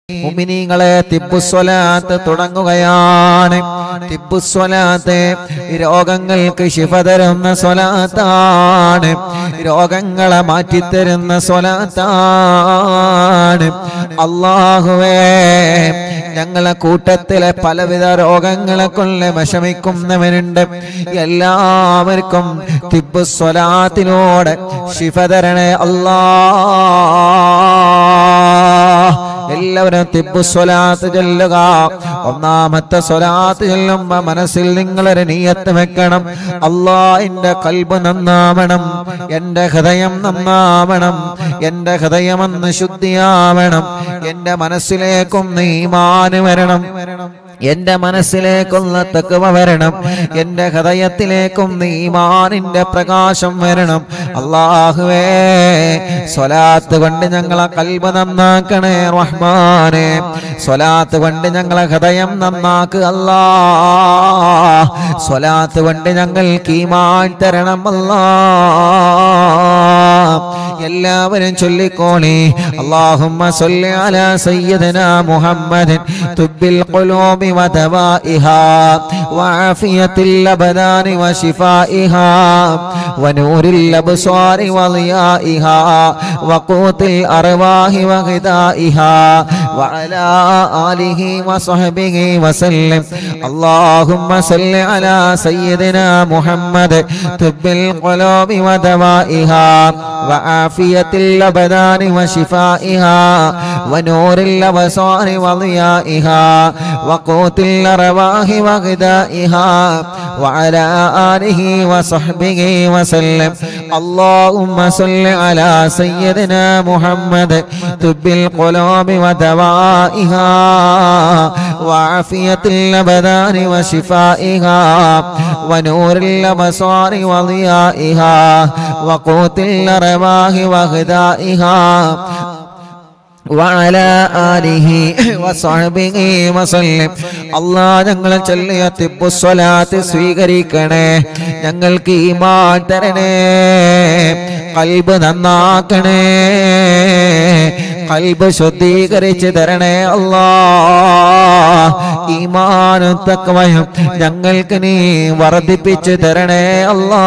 മുഅ്മിനീങ്ങളെ തിബുസ്വലാത്ത് തുടങ്ങുകയാണ് തിബുസ്വലാത്ത് രോഗങ്ങൾക്ക് ശിഫ തരുന്ന സ്വലാത്താണ് രോഗങ്ങളെ മാറ്റിത്തരുന്ന സ്വലാത്താണ് അള്ളാഹുവേ ഞങ്ങളെ കൂട്ടത്തിലെ പലവിധ രോഗങ്ങളെ കൊണ്ട് വിഷമിക്കുന്നവരുണ്ട് എല്ലാവർക്കും തിബുസ്വലാത്തിലൂടെ ശിഫ തരണേ അല്ലാ എല്ലാവരും തിബു സ്വലാത്ത് ചൊല്ലുക ഒന്നാമത്തെ സ്വലാത്ത് ചൊല്ലുമ്പോ മനസ്സിൽ നിങ്ങളൊരു നീയത്ത് വെക്കണം അല്ലാ എന്റെ കൽബ് നന്നാവണം എന്റെ ഹൃദയം നന്നാവണം എന്റെ ഹൃദയമെന്ന് ശുദ്ധിയാവണം എന്റെ മനസ്സിലേക്കും നീമാന് വരണം എന്റെ മനസ്സിലേക്കുള്ള തക്കവ വരണം എന്റെ ഹൃദയത്തിലേക്കും നീമാനിന്റെ പ്രകാശം വരണം അള്ളാഹുവേ സ്വലാത്ത് കൊണ്ട് ഞങ്ങളെ കൽബ് നന്നാക്കണേ റഹ്മാനെ സ്വലാത്ത് കൊണ്ട് ഞങ്ങളെ ഹൃദയം നന്നാക്കുക അല്ലാ സ്വലാത്ത് കൊണ്ട് ഞങ്ങൾക്ക് ഈമാൻ തരണം അല്ലാ എല്ലാവരും ചൊല്ലിക്കോളി അല്ലാഹുമ്മ സല്ലി അലാ സയ്യിദനാ മുഹമ്മദിൻ തുബ്ബിൽ ഖുലൂബി വദവാഇഹാ വആഫിയത്തിൽ അബദാനി വശിഫാഇഹാ വനൂരിൽ അബ്സാരി വളിയാഇഹാ വഖൂത്തിൽ അർവാഹി വഗിദാഇഹാ വഅലാ ആലിഹി വസഹ്ബിഹി വസല്ലം اللهم صل على سيدنا محمد طب القلوب ودوائها وعافية الأبدان وشفائها ونور الأبصار وضيائها وقوت الأرواح وغذائها وعلى آله وصحبه وسلم اللهم صل على سيدنا محمد طب القلوب ودوائها وعافية الأبدان وشفائها ونور الأبصار وضيائها وقوت الأرواح وغذائها وعلى آله وصحبه وسلم അള്ളാ ഞങ്ങൾ ചൊല്ലിയ തിപ്പുസ്വലാത്ത് സ്വീകരിക്കണേ ഞങ്ങൾക്ക് ഈമാൻ തരണേ കൽബ് നന്നാക്കണേ കൽബ് ശുദ്ധീകരിച്ച് തരണേ അല്ലാ ഈമാനും തക്കവയും ഞങ്ങൾക്ക് നീ വർദ്ധിപ്പിച്ച് തരണേ അല്ലാ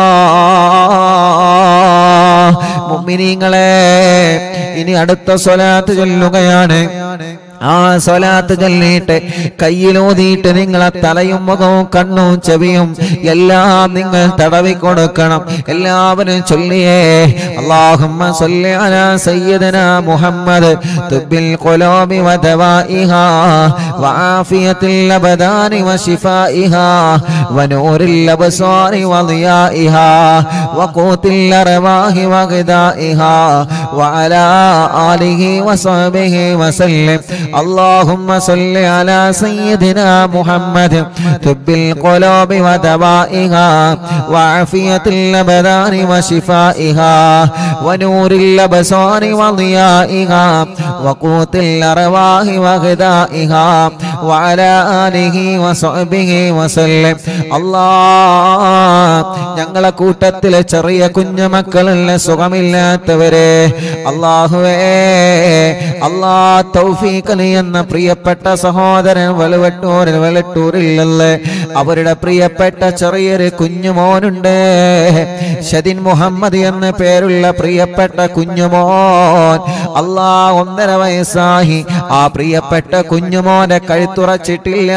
മുമ്മിനീങ്ങളെ ഇനി അടുത്ത സ്വലാത്ത് ചൊല്ലുകയാണ് ആ സ്വലാത്ത് ചൊല്ലിയിട്ട് കയ്യിലൂതിയിട്ട് നിങ്ങളെ തലയും മുഖവും കണ്ണും ചെവിയും എല്ലാം നിങ്ങൾ തടവി കൊടുക്കണം എല്ലാവരും ചൊല്ലിയേ അള്ളാഹുമ്മ സല്ലി അലാ സയ്യിദനാ മുഹമ്മദ് തുബിൽ ഖുലൂബി വദവാഇഹാ വആഫിയത്തിൽ അബദാനി വശിഫാഇഹാ വനൂരിൽ അബ്സാരി വളിയാഇഹാ വഖൂത്തിൽ അർവാഹി വഗദാഇഹാ വഅലാ ആലിഹി വസഹ്ബിഹി വസല്ലം اللهم صل على سيدنا محمد طب القلوب ودوائها وعافية الأبدان وشفائها ونور الأبصار وضيائها وقوت الأرواح وغذائها وعلى آله وصحبه وسلم الله ഞങ്ങളെ കൂട്ടത്തിലെ ചെറിയ കുഞ്ഞുമക്കളുള്ള സുഖമില്ലാത്തവരെ അള്ളാഹുവേ അള്ളാ തൗഫീഖലി എന്ന പ്രിയപ്പെട്ട സഹോദരൻ വലുവട്ടൂരിൽ വെളട്ടൂരില്ലല്ലേ അവരുടെ പ്രിയപ്പെട്ട ചെറിയൊരു കുഞ്ഞുമോനുണ്ട് ഷദിൻ മുഹമ്മദ് എന്ന പേരുള്ള പ്രിയപ്പെട്ട കുഞ്ഞുമോൻ അള്ളാ ഒന്നര വയസ്സായി ആ പ്രിയപ്പെട്ട കുഞ്ഞുമോനെ കഴുത്തുറച്ചിട്ടില്ല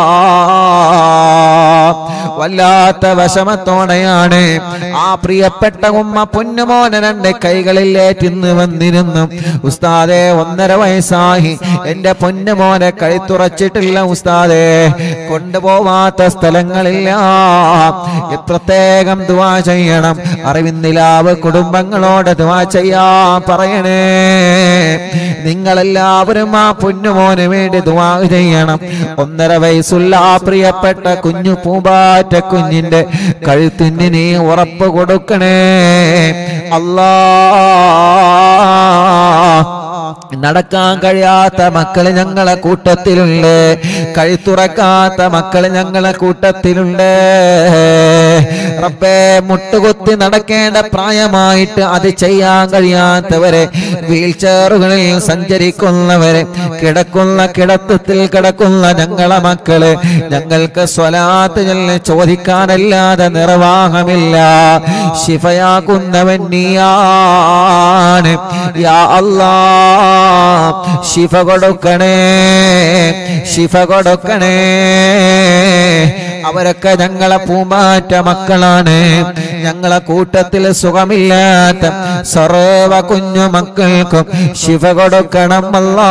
വല്ലാത്ത വിഷമത്തോടെയാണ് ആ പ്രിയപ്പെട്ട ഉമ്മ പൊന്നുമോനെ രണ്ട് കൈകളിലേറ്റിന്ന് വന്നിരുന്നു ഉസ്താദെ ഒന്നര വയസ്സായി എന്റെ പൊന്നുമോനെ കഴുത്തുറച്ചിട്ടില്ല ഉസ്താദെ കൊണ്ടുപോവാത്ത സ്ഥലങ്ങളില്ല പ്രത്യേകം ദുവാ ചെയ്യണം അറിവിന്ദിലാവ് കുടുംബങ്ങളോട് ദുവാ ചെയ്യാ പറയണേ നിങ്ങളെല്ലാവരും ആ പൊന്നുമോന് വേണ്ടി ദുവാ ചെയ്യണം ഒന്നര വയസ്സുള്ള ആ പ്രിയപ്പെട്ട കുഞ്ഞു പൂമ്പാറ്റ കുഞ്ഞിന്റെ കഴുത്തിന് നീ ഉറപ്പ് കൊടുക്കണേ അല്ലാ നടക്കാൻ കഴിയാത്ത മക്കള് ഞങ്ങളെ കൂട്ടത്തിലുണ്ട് കഴുത്തുറക്കാത്ത മക്കള് ഞങ്ങളെ കൂട്ടത്തിലുണ്ട് റബ്ബേ മുട്ടുകുത്തി നടക്കേണ്ട പ്രായമായിട്ട് അത് ചെയ്യാൻ കഴിയാത്തവരെ വീൽ ചെയറുകളിൽ സഞ്ചരിക്കുന്നവരെ കിടക്കുന്ന കിടത്തത്തിൽ കിടക്കുന്ന ഞങ്ങളെ മക്കള് ഞങ്ങൾക്ക് സ്വലാത്ത് ചൊല്ലി ചോദിക്കാനല്ലാതെ നിർവാഹമില്ല ശിഫയാക്കുന്നവൻ നീയാണ് യാ അല്ലാ ശിഫ കൊടുക്കണേ ശിഫ കൊടുക്കണേ അവരൊക്കെ ഞങ്ങളെ പൂമാറ്റ മക്കളാണ് ഞങ്ങളെ കൂട്ടത്തിൽ സുഖമില്ലാത്ത സർവ കുഞ്ഞു മക്കൾക്കും ശിഫ കൊടുക്കണം അല്ലാ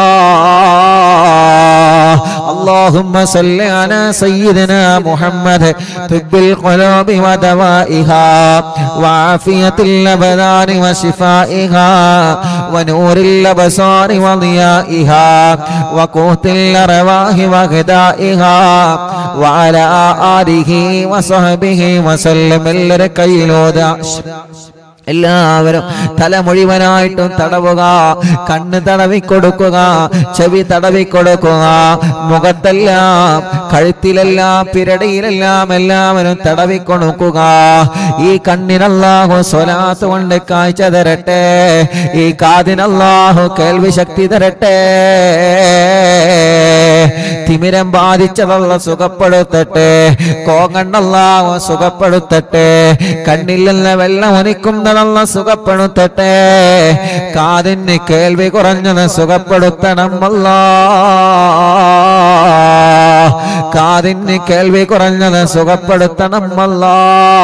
اللهم صل على سيدنا محمد طب القلوب ودوائها وعافية الأبدان وشفائها ونور الأبصار وضيائها وقوت الأرواح وغدائها وعلى آله وصحبه وسلم الركيلودا എല്ലാവരും തല മുഴുവനായിട്ടും തടവുക കണ്ണ് തടവി കൊടുക്കുക ചെവി തടവി കൊടുക്കുക മുഖത്തെല്ലാം കഴുത്തിലെല്ലാം പിരടിയിലെല്ലാം എല്ലാവരും തടവി കൊടുക്കുക ഈ കണ്ണിനല്ലാഹു സ്വലാത്ത് കൊണ്ട് കാഴ്ച തരട്ടെ ഈ കാതിനല്ലാഹു കേൾവി ശക്തി തരട്ടെ തിമിരം ബാധിച്ചതല്ല സുഖപ്പെടുത്തട്ടെ കോങ്ങണ്ണല്ലാഹു സുഖപ്പെടുത്തട്ടെ കണ്ണിൽ നിന്ന് വെള്ളം ഒനിക്കുന്നതല്ല സുഖപ്പെടുത്തട്ടെ കാതിന് കേൾവി കുറഞ്ഞത് സുഖപ്പെടുത്തണം അല്ലാ കാതിന് കേൾവി കുറഞ്ഞത് സുഖപ്പെടുത്തണം അല്ലാ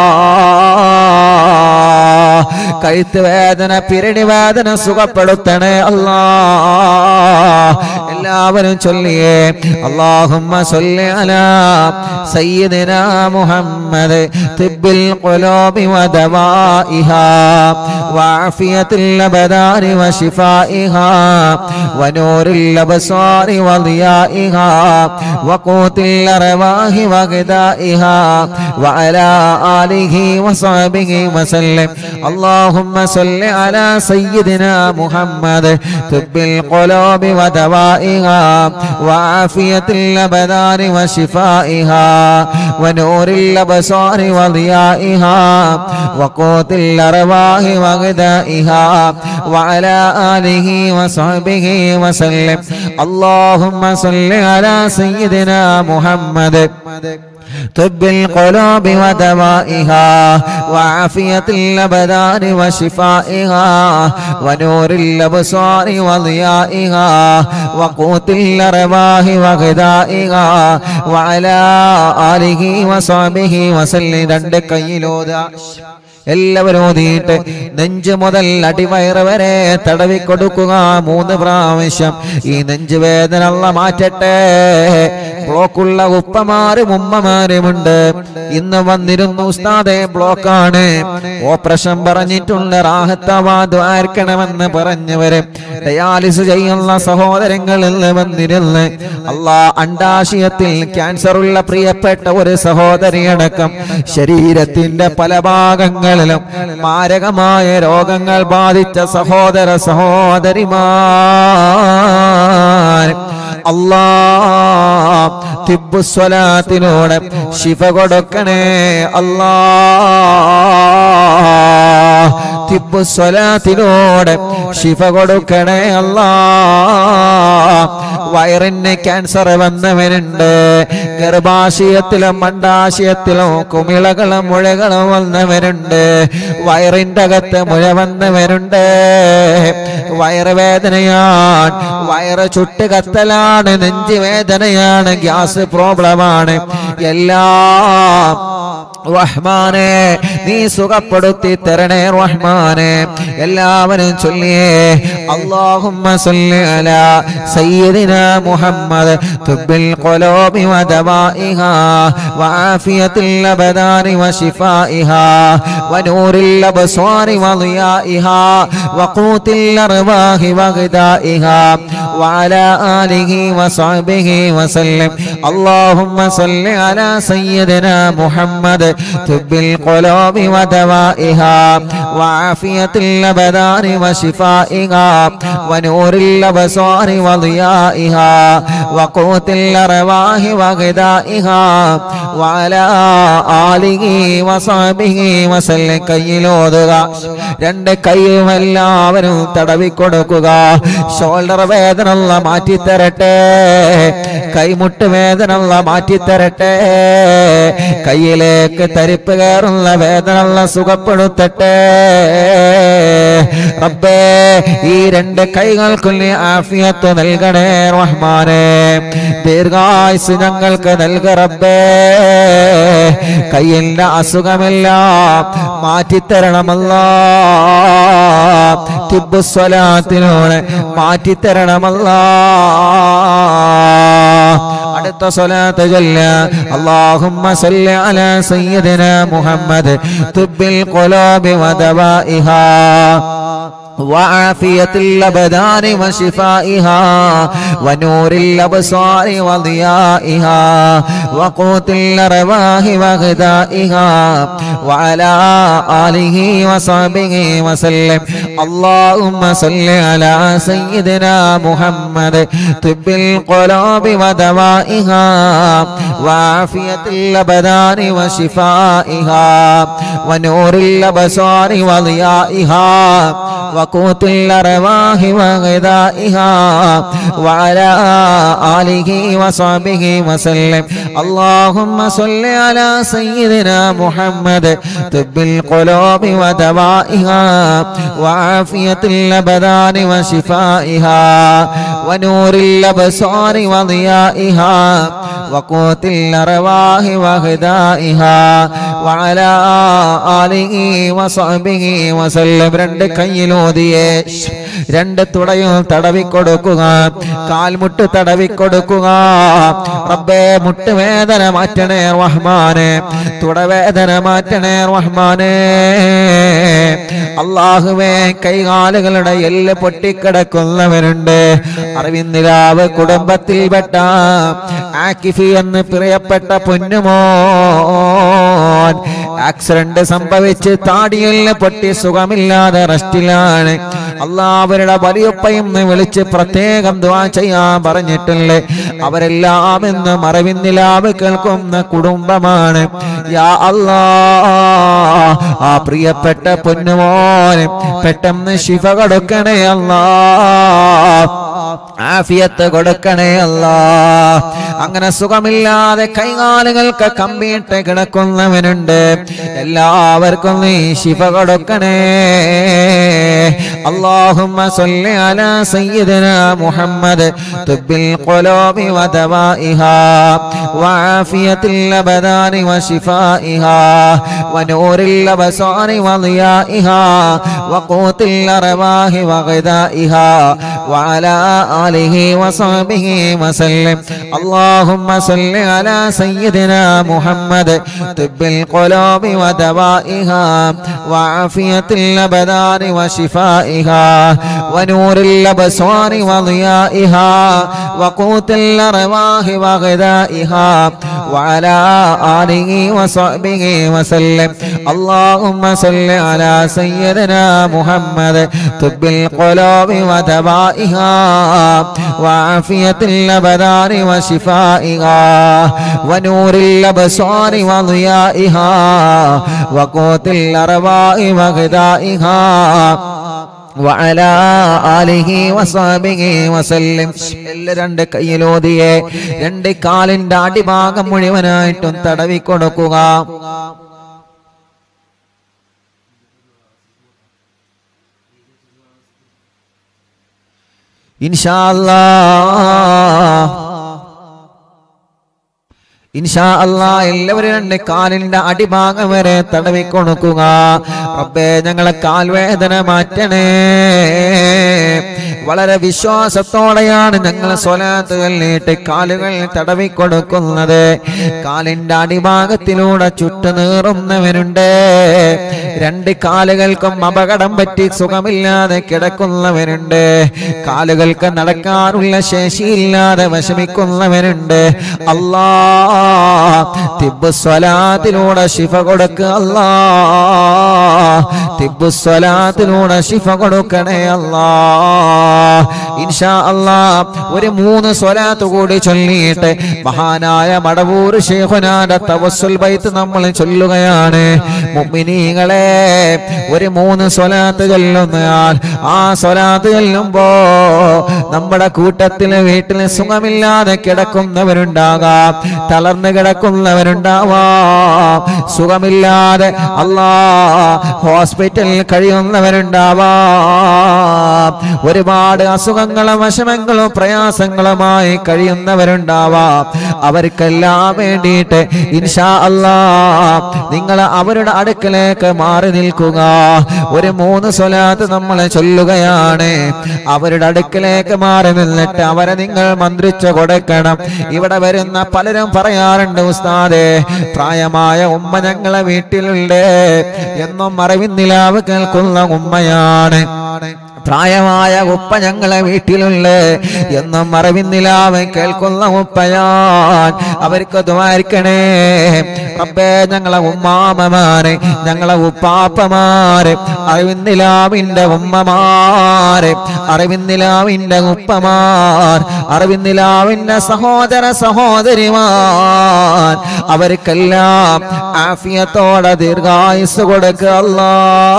കഴുത്ത് വേദന പിരടി വേദന സുഖപ്പെടുത്തണേ അല്ലാ എല്ലാവരും ചൊല്ലിയേ അള്ളാഹുമ്മ സൊല്ലി അലാ സയ്യിദിനാ മുഹമ്മദ് തിബ്ബിൽ ഖുലൂബി വദവാഇഹാ വഅഫിയത്തിൽ അബദാനി വശിഫാഇഹാ വനൂറിൽ അബ്സാരി വളിയാഇഹാ വഖൂത്തിൽ അർവാഹി വഗദാഇഹാ വഅലാ ആലിഹി വസഹബിഹി വസല്ലം اللهم صل على سيدنا محمد طب القلوب ودوائها وعافية الأبدان وشفائها ونور الأبصار وضيائها وقوت الأرواح وغذائها وعلى آله وصحبه وسلم اللهم صل على سيدنا محمد طب القلوب ودوائها وعافية الأبدان وشفائها ونور الأبصار وضيائها وقوت الأرواح وغذائها وعلى آله وصحبه وسلم രണ്ട് കയ്യിലോതാ എല്ലാവരും ഓതിയിട്ട് നെഞ്ച് മുതൽ അടിവയറ് വരെ തടവി കൊടുക്കുക മൂന്ന് പ്രാവശ്യം ഈ നെഞ്ച് വേദന അല്ല മാറ്റട്ടെ ബ്ലോക്കുള്ള ഉപ്പമാരും ഉമ്മമാരുമുണ്ട് ഇന്ന് വന്നിരുന്നു ഉസ്താദെ ബ്ലോക്കാണ് ഓപ്പറേഷൻ പറഞ്ഞിട്ടുണ്ട് റാഹത്തവാദ്വാർക്കണമെന്ന് പറഞ്ഞവര് ഡയാലിസ് ചെയ്യുന്ന സഹോദരങ്ങളിൽ വന്നിരുന്ന് അള്ളാ അണ്ടാശയത്തിൽ ക്യാൻസർ ഉള്ള പ്രിയപ്പെട്ട ഒരു സഹോദരിയടക്കം ശരീരത്തിന്റെ പല ഭാഗങ്ങളിലും മാരകമായ രോഗങ്ങൾ ബാധിച്ച സഹോദര സഹോദരിമാർ അല്ലാ തിബുസ്വലാത്തിനോട് ശിഫ കൊടുക്കണേ അല്ലാ തിബുസ്വലാത്തിനോട് ശിഫ കൊടുക്കണേ അല്ലാ വയറിന് ക്യാൻസർ വന്നവനുണ്ട് ഗർഭാശയത്തിലും മണ്ടാശയത്തിലും കുമിളകളും മുഴകളും വന്നവരുണ്ട് വയറിന്റെ അകത്ത് മുഴ വന്നവരുണ്ട് വയറുവേദനയാണ് വയറ് ചുട്ട് കത്തലാണ് നെഞ്ച് വേദനയാണ് ഗ്യാസ് പ്രോബ്ലമാണ് എല്ലാം റഹ്മാനെ നീ സുഖപ്പെടുത്തി തരണേ റഹ്മാനെ എല്ലാവരും ചൊല്ലിയേ അല്ലാഹുമ്മ സല്ലി അലാ സയ്യിദിനാ മുഹമ്മദ് തുബ്ബിൽ ഖുലൂബി വദവാഇഹാ വആഫിയത്തിൽ അബദാനി വശിഫാഇഹാ ونور الأبصار وضيائها وقوت الأرواح وغذائها وعلى آله وصحبه وسلم اللهم صل على سيدنا محمد طب القلوب ودوائها وعافية الأبدان وشفائها ونور الأبصار وضيائها وقوت الأرواح وغذائها وعلى آله وصحبه وسلم കയ്യിലോതുക രണ്ട് കൈയും എല്ലാവരും തടവിക്കൊടുക്കുക ഷോൾഡർ വേദന ഉള്ള മാറ്റിത്തരട്ടെ കൈമുട്ട് വേദന ഉള്ള മാറ്റിത്തരട്ടെ കയ്യിലേക്ക് തരിപ്പ് കയറുന്ന വേദന ഉള്ള സുഖപ്പെടുത്തട്ടെ റബ്ബേ ഈ രണ്ട് കൈകൾക്കും നീ ആഫിയത്ത് നൽകണേ റഹ്മാനെ ദീർഘായുസ് ഞങ്ങൾക്ക് നൽക റബ്ബേ കയ്യിന്റെ അസുഖമെല്ലാം മാറ്റിത്തരണമല്ല തിബുസ്വലാത്തിനോട് മാറ്റിത്തരണമല്ല അടുത്ത സ്വലാത്ത് ചൊല്ല اللهم صل على سيدنا محمد طب القلوب ودوائها وعافية الأبدان وشفائها ونور الأبصار وضيائها وقوت الأرواح وغذائها وعلى آله وصحبه وسلم اللهم صل على سيدنا محمد طب القلوب ودوائها وعافية الأبدان وشفائها ونور الأبصار وضيائها وقوت الأرواح وغذائها وعلى آله وصحبه وسلم اللهم صل على سيدنا محمد طب القلوب ودوائها وعافية الأبدان وشفائها ونور الأبصار وضيائها وقوت الأرواح وغذائها وعلى آله وصحبه وسلم രണ്ട് കയ്യിലോതിയെ രണ്ട് തുടയും തടവിക്കൊടുക്കുക കാൽമുട്ട് തടവിക്കൊടുക്കുക റബ്ബേ മുട്ടുവേദന മാറ്റണേ റഹ്മാനെ തുടവേദന മാറ്റണേ റഹ്മാനെ അള്ളാഹുവേ കൈകാലുകളുടെ എല്ല് പൊട്ടിക്കിടക്കുന്നവരുണ്ട് അറിവിന്ദിരാവ് കുടുംബത്തിൽപ്പെട്ട ആക്കിഫി എന്ന് പ്രിയപ്പെട്ട പൊന്നുമോൻ ആക്സിഡന്റ് സംഭവിച്ച് താടിയെല്ല് പൊട്ടി സുഖമില്ലാതെ റെസ്റ്റിലാണ് അള്ളാഹുവരുടെ വലിയപ്പയും വിളിച്ച് പ്രത്യേകം ദുആ ചെയ്യാൻ പറഞ്ഞിട്ടുണ്ട് അവരെല്ലാം എന്ന് മറവിന്നിലാവ് കേൾക്കുന്ന കുടുംബമാണ് യാ അല്ലാ ആ പ്രിയപ്പെട്ട പൊന്നുമോന് പെട്ടെന്ന് ശിഫ കൊടുക്കണേ അല്ലാ ആഫിയത്ത് കൊടുക്കണേ അല്ലാ അങ്ങനെ സുഖമില്ലാതെ കൈകാലുകൾക്ക് കമ്പിയിട്ട് കിടക്കുന്നവനുണ്ട് എല്ലാവർക്കും നീ ശിഫ കൊടുക്കണേ اللهم صل على سيدنا محمد طب القلوب ودوائها وعافية الأبدان وشفائها ونور الأبصار وضيائها وقوت الأرواح وغذائها وعلى آله وصحبه وسلم اللهم صل على سيدنا محمد طب القلوب ودوائها وعافية الأبدان وشفائها ونور الأبصار وضيائها وقوت الأرواح وغذائها وعلى آله وصحبه وسلم اللهم صل على سيدنا محمد طب القلوب ودوائها وعافية الأبدان وشفائها ونور الأبصار وضيائها وقوت الأرواح وغذائها وعلى آله وصحبه وسلم എല്ലാ രണ്ട് കയ്യിലോതിയെ രണ്ട് കാലിന്റെ അടിഭാഗം മുഴുവനായിട്ടും തടവി കൊടുക്കുക ഇൻഷാല്ലാ ഇൻഷാ അല്ലാ എല്ലാവരും രണ്ട് കാലിന്റെ അടിഭാഗം വരെ തടവി കൊടുക്കുക റബ്ബേ ഞങ്ങളെ കാൽവേദന മാറ്റണേ വളരെ വിശ്വാസത്തോടെയാണ് ഞങ്ങൾ സ്വലാത്തുകൾ നീട്ടി കാലുകൾ തടവിക്കൊടുക്കുന്നത് കാലിന്റെ അടിഭാഗത്തിലൂടെ ചുട്ടു നീറുന്നവരുണ്ട് രണ്ട് കാലുകൾക്കും അപകടം പറ്റി സുഖമില്ലാതെ കിടക്കുന്നവരുണ്ട് കാലുകൾക്ക് നടക്കാനുള്ള ശേഷിയില്ലാതെ വിഷമിക്കുന്നവരുണ്ട് അല്ലാ തിബ് സ്വലാത്തിലൂടെ ശിഫ കൊടുക്കുക അല്ലാ തിബ് സ്വലാത്തിലൂടെ ശിഫ കൊടുക്കണേ അല്ലാ ഇൻഷാ അല്ലാ ഒരു മൂന്ന് സ്വലാത്ത് കൂടി ചൊല്ലിയിട്ട് മഹാനായ മടവൂർ ശേഖുനാന്റെ തവസ്സുൽ ബൈത്ത് നമ്മൾ ചൊല്ലുകയാണ് മുഅ്മിനീങ്ങളെ ഒരു മൂന്ന് സ്വലാത്ത് ചൊല്ലുന്നയാൾ ആ സ്വലാത്ത് ചൊല്ലുമ്പോ നമ്മുടെ കൂട്ടത്തില് വീട്ടിൽ സുഖമില്ലാതെ കിടക്കുന്നവരുണ്ടാകാം തളർന്നു കിടക്കുന്നവരുണ്ടാവാം സുഖമില്ലാതെ അല്ലാ ഹോസ്പിറ്റലിൽ കഴിയുന്നവരുണ്ടാവാം ഒരുപാട് അസുഖങ്ങളും വിഷമങ്ങളും പ്രയാസങ്ങളുമായി കഴിയുന്നവരുണ്ടാവാം അവർക്കെല്ലാം വേണ്ടിയിട്ട് ഇൻഷാ അല്ലാ നിങ്ങൾ അവരുടെ അടുക്കലേക്ക് മാറി നിൽക്കുക ഒരു മൂന്ന് സ്വലാത്ത് നമ്മൾ ചൊല്ലുകയാണ് അവരുടെ അടുക്കലേക്ക് മാറി നിന്നിട്ട് അവരെ നിങ്ങൾ മന്ത്രിച്ചു കൊടുക്കണം ഇവിടെ വരുന്ന പലരും പറയാറുണ്ട് ഉസ്താദെ പ്രായമായ ഉമ്മ ഞങ്ങളെ വീട്ടിലുണ്ട് എന്നും അറിവിന്നിലാവ് കേൾക്കുന്ന ഉമ്മയാണ് പ്രായമായ ഉപ്പ ഞങ്ങളെ വീട്ടിലുള്ള എന്നും അറിവിന്നിലാവ് കേൾക്കുന്ന ഉപ്പയാൻ അവർക്ക് ദ്വാരിക്കണേ റബ്ബേ ഞങ്ങളെ ഉമ്മാമമാരെ ഞങ്ങളെ ഉപ്പാപ്പമാരെ അറിവിന്നിലാവിന്റെ ഉമ്മമാരെ അറിവിന്നിലാവിന്റെ ഉപ്പമാർ അറിവിന്നിലാവിന്റെ സഹോദര സഹോദരിമാർ അവർക്കെല്ലാം ആഫിയത്തോടെ ദീർഘായുസ് കൊടുക്കുക അല്ലാ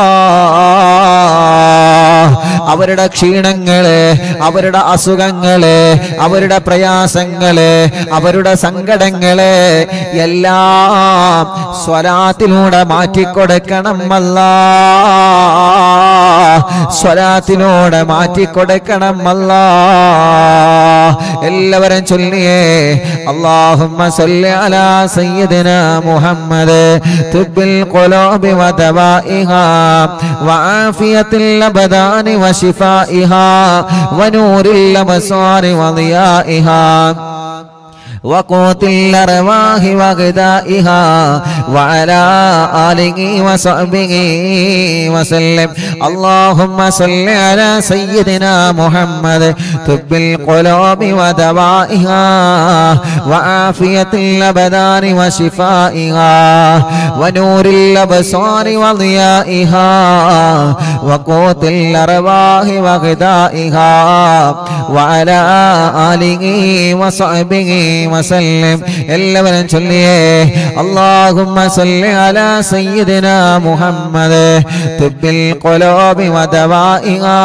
അവരുടെ ക്ഷീണങ്ങള് അവരുടെ അസുഖങ്ങള് അവരുടെ പ്രയാസങ്ങള് അവരുടെ സങ്കടങ്ങള് എല്ലാം സ്വലാത്തിലൂടെ മാറ്റിക്കൊടുക്കണം അല്ല സ്വലാത്തിലൂടെ മാറ്റിക്കൊടുക്കണം അല്ല എല്ലാവരും ചൊല്ലിയേ അള്ളാഹുമ്മ സല്ലി അലാ സയ്യിദിന മുഹമ്മദ് തുബിൽ ഖുലൂബി വദവാഇഹാ വആഫിയത്തിൽ അബദാനി വശിഫാഇഹാ വനൂരിൽ അബ്സാർ വദിയാഇഹാ وقوت الأرواح وغذائها وعلى آله وصحبه وسلم اللهم صل على سيدنا محمد طب القلوب ودوائها وعافية الأبدان وشفائها ونور الأبصار وضيائها وقوت الأرواح وغذائها وعلى آله وصحبه وسلم എല്ലാവരും ചൊല്ലിയേ اللهم صل على سيدنا محمد طب القلوب ودوائها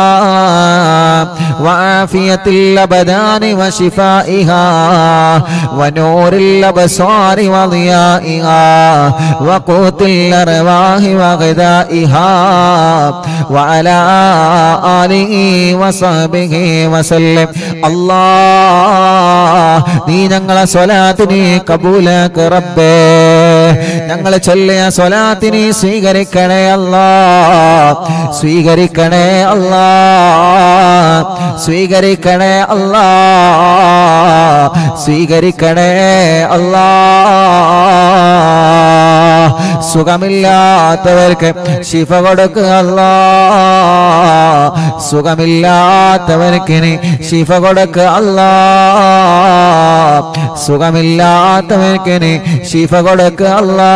وعافية الأبدان وشفائها ونور الأبصار وضيائها وقوت الأرواح وغذائها وعلى آله وصحبه وسلم الله നീ ഞങ്ങളെ സ്വലാത്തിനെ കബൂലാക്ക് റബ്ബേ ഞങ്ങൾ ചൊല്ലിയ സ്വലാത്തിനെ സ്വീകരിക്കണേ അല്ലാ സ്വീകരിക്കണേ അല്ലാ സ്വീകരിക്കണേ അല്ലാ സ്വീകരിക്കണേ അല്ലാ സുഖമില്ലാത്തവർക്ക് ശിഫ കൊടുക്കുക അല്ലാ സുഖമില്ലാത്തവർക്ക് നീ ശിഫ കൊടുക്കുക അല്ലാ സുഖമില്ലാത്തവർക്ക് നീ ശിഫ കൊടുക്കുക അല്ലാ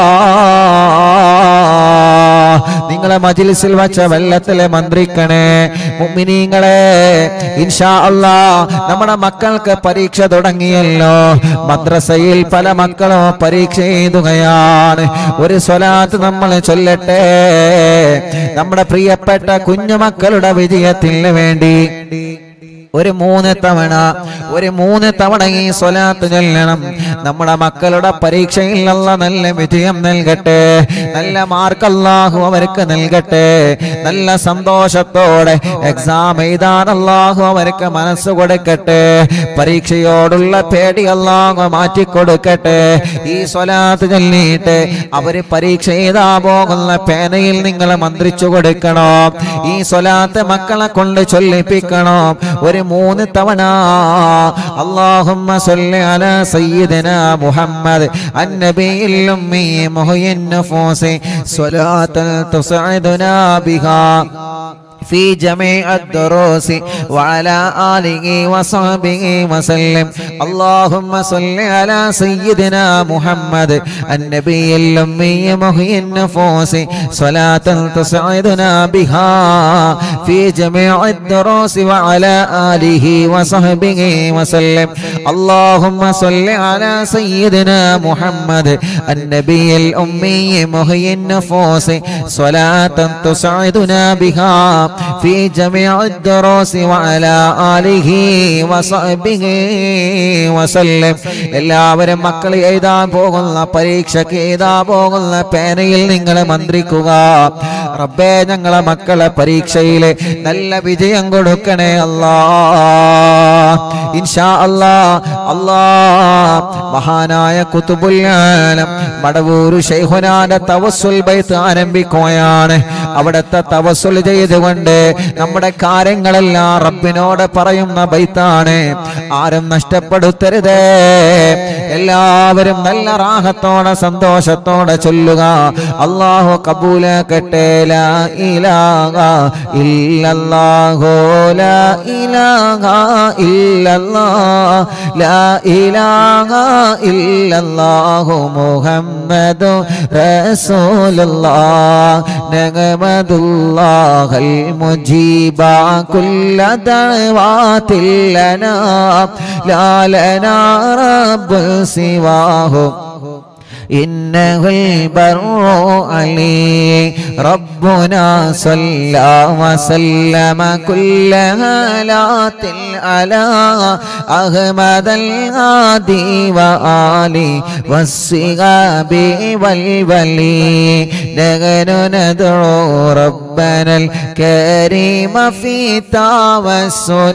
നിങ്ങളെ മജിലിസിൽ വച്ച വെള്ളത്തിലെ മന്ത്രിക്കണേ മുഅ്മിനീങ്ങളെ ഇൻഷാ അല്ലാ നമ്മുടെ മക്കൾക്ക് പരീക്ഷ തുടങ്ങിയല്ലോ മദ്രസയിൽ പല മക്കളും പരീക്ഷ എഴുതുകയാണ് ഒരു സ്വലാത്ത് നമ്മൾ ചൊല്ലട്ടെ നമ്മുടെ പ്രിയപ്പെട്ട കുഞ്ഞുമക്കളുടെ വിജയത്തിന് വേണ്ടി ഒരു മൂന്ന് തവണ ഒരു മൂന്ന് തവണ ഈ സ്വലാത്ത് ചൊല്ലണം നമ്മുടെ മക്കളുടെ പരീക്ഷയിൽ അല്ല നല്ല വിജയം നൽകട്ടെ നല്ല മാർക്ക് അല്ലാഹു അവർക്ക് നൽകട്ടെ നല്ല സന്തോഷത്തോടെ എക്സാം എഴുതാൻ അല്ലാഹു അവർക്ക് മനസ്സ് കൊടുക്കട്ടെ പരീക്ഷയോടുള്ള പേടി അല്ലാഹു മാറ്റിക്കൊടുക്കട്ടെ ഈ സ്വലാത്ത് ചൊല്ലിയിട്ട് അവര് പരീക്ഷ എഴുതാ പോകുന്ന പേനയിൽ നിങ്ങൾ മന്ത്രിച്ചു കൊടുക്കണോ ഈ സ്വലാത്ത് മക്കളെ കൊണ്ട് ചൊല്ലിപ്പിക്കണോ ഒരു മൂന്ന് തവണ അള്ളാഹുമ്മ സല്ലി അലാ സയ്യിദന മുഹമ്മദ് അന്നബിയിൽ ഉമ്മി മുഹയ്യിൻ നഫൂസി സ്വലാത്തൻ തുസഅദുനാ ബിഹാ في جميع الدروس وعلى آله وصحبه وسلم اللهم صل على سيدنا محمد النبي الأمي محيي النفوس صلاة تسعدنا بها في جميع الدروس وعلى آله وصحبه وسلم اللهم صل على سيدنا محمد النبي الأمي محيي النفوس صلاة تسعدنا بها في جميع الدروس وعلى آله وصحبه وسلم എല്ലാവരും മക്കൾ എഴുതാൻ പോകുന്ന പരീക്ഷയ്ക്ക് എഴുതാൻ പോകുന്ന പേനയിൽ നിങ്ങൾ മന്ത്രിക്കുക റബ്ബേ ഞങ്ങളെ മക്കളെ പരീക്ഷയിൽ നല്ല വിജയം കൊടുക്കണേ അല്ലാ ഇൻഷാ അല്ലാ അല്ലാ മഹാനായ കുത്തുബുല്ലാലം മടവൂരു ഷെയ്ഹുനാന്റെ തവസ്സുൽ ബൈത്ത് ആരംഭിക്കുകയാണ് അവിടുത്തെ തവസ്സുൽ ചെയ്തുകൊണ്ട് നമ്മുടെ കാര്യങ്ങളെല്ലാം റബ്ബിനോട് പറയുന്ന ബൈത്താണ് ആരും നഷ്ടപ്പെടുത്തരുതേ എല്ലാവരും നല്ല റാഹത്തോടെ സന്തോഷത്തോടെ ചൊല്ലുക അള്ളാഹു കബൂലാക്കട്ടെ ലാ ഇലാഹ ഇല്ലല്ലാഹു ലാ ഇലാഹ ഇല്ലല്ലാഹ് ലാ ഇലാഹ ഇല്ലല്ലാഹു മുഹമ്മദു റസൂലുള്ളാഹ് നഗമദുല്ലാഹൽ മുജീബ കുല്ല ദഅവാതിൽ ലനാ ലാ ലനാ റബ്ബു സിവാഹു إنه البر علي ربنا صلى وسلم كل هالات على أحمد الهادي وآلي والصغاب والولي نحن ندعو ربنا الكريم في توسل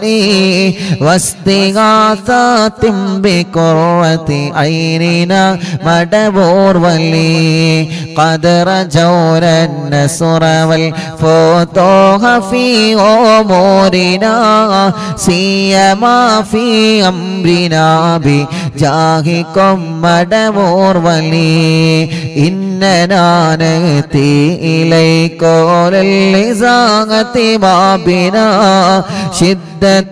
واستغاثات بقرة عيننا مدبور ولي قد رجونا النصر والفتوح في أمورنا سيما في أمرنا بجاهكم مدبور ولي إننا نأتي إليك للإزاغة بابنا شدة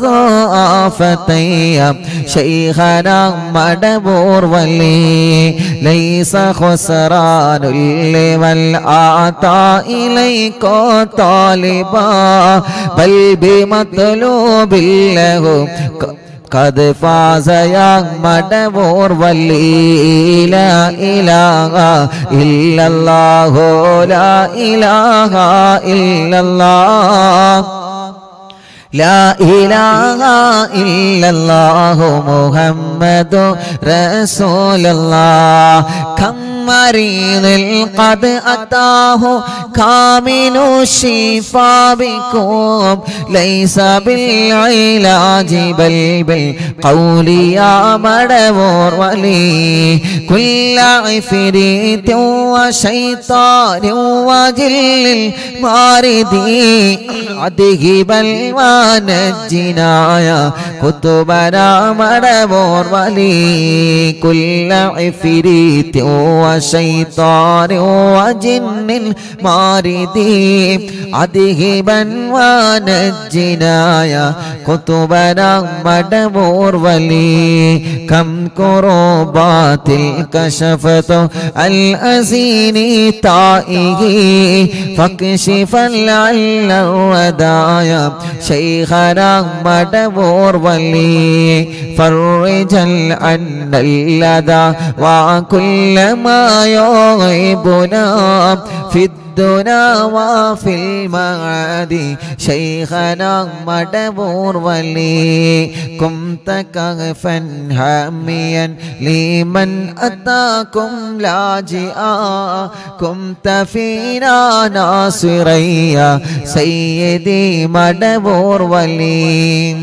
ضعافتي شيخنا مدبور ولي ليس خسران لمن آتى إليك طالبا بل بمطلوب له قد فاز يا مدبور ولي لا إله إلا الله لا إله إلا الله لا إله إلا الله محمد رسول الله كم مريض قد أتاه كامل الشفاء بكم ليس بالعلاج بل بالقول يا مدبور ولي كل عفريت وشيطان وجل ماردي أذهب ونجنا يا كتبنا مدبور ولي كل عفريت وشيطان وجن ماردي أذهبا ونجنا يا كتبنا مدبور ولي كم كروبات كشفت الأزين طائه فاكشفا لعل الودايا شيخنا مدبور ولي فرجا عن اللدى وكل ما يغيبنا في الدنيا الدنا وفي المعادي شيخنا مدبور ولي كنت كغفا هاميا لمن أتاكم لاجئا كنت فينا ناصريا سيدي مدبور ولي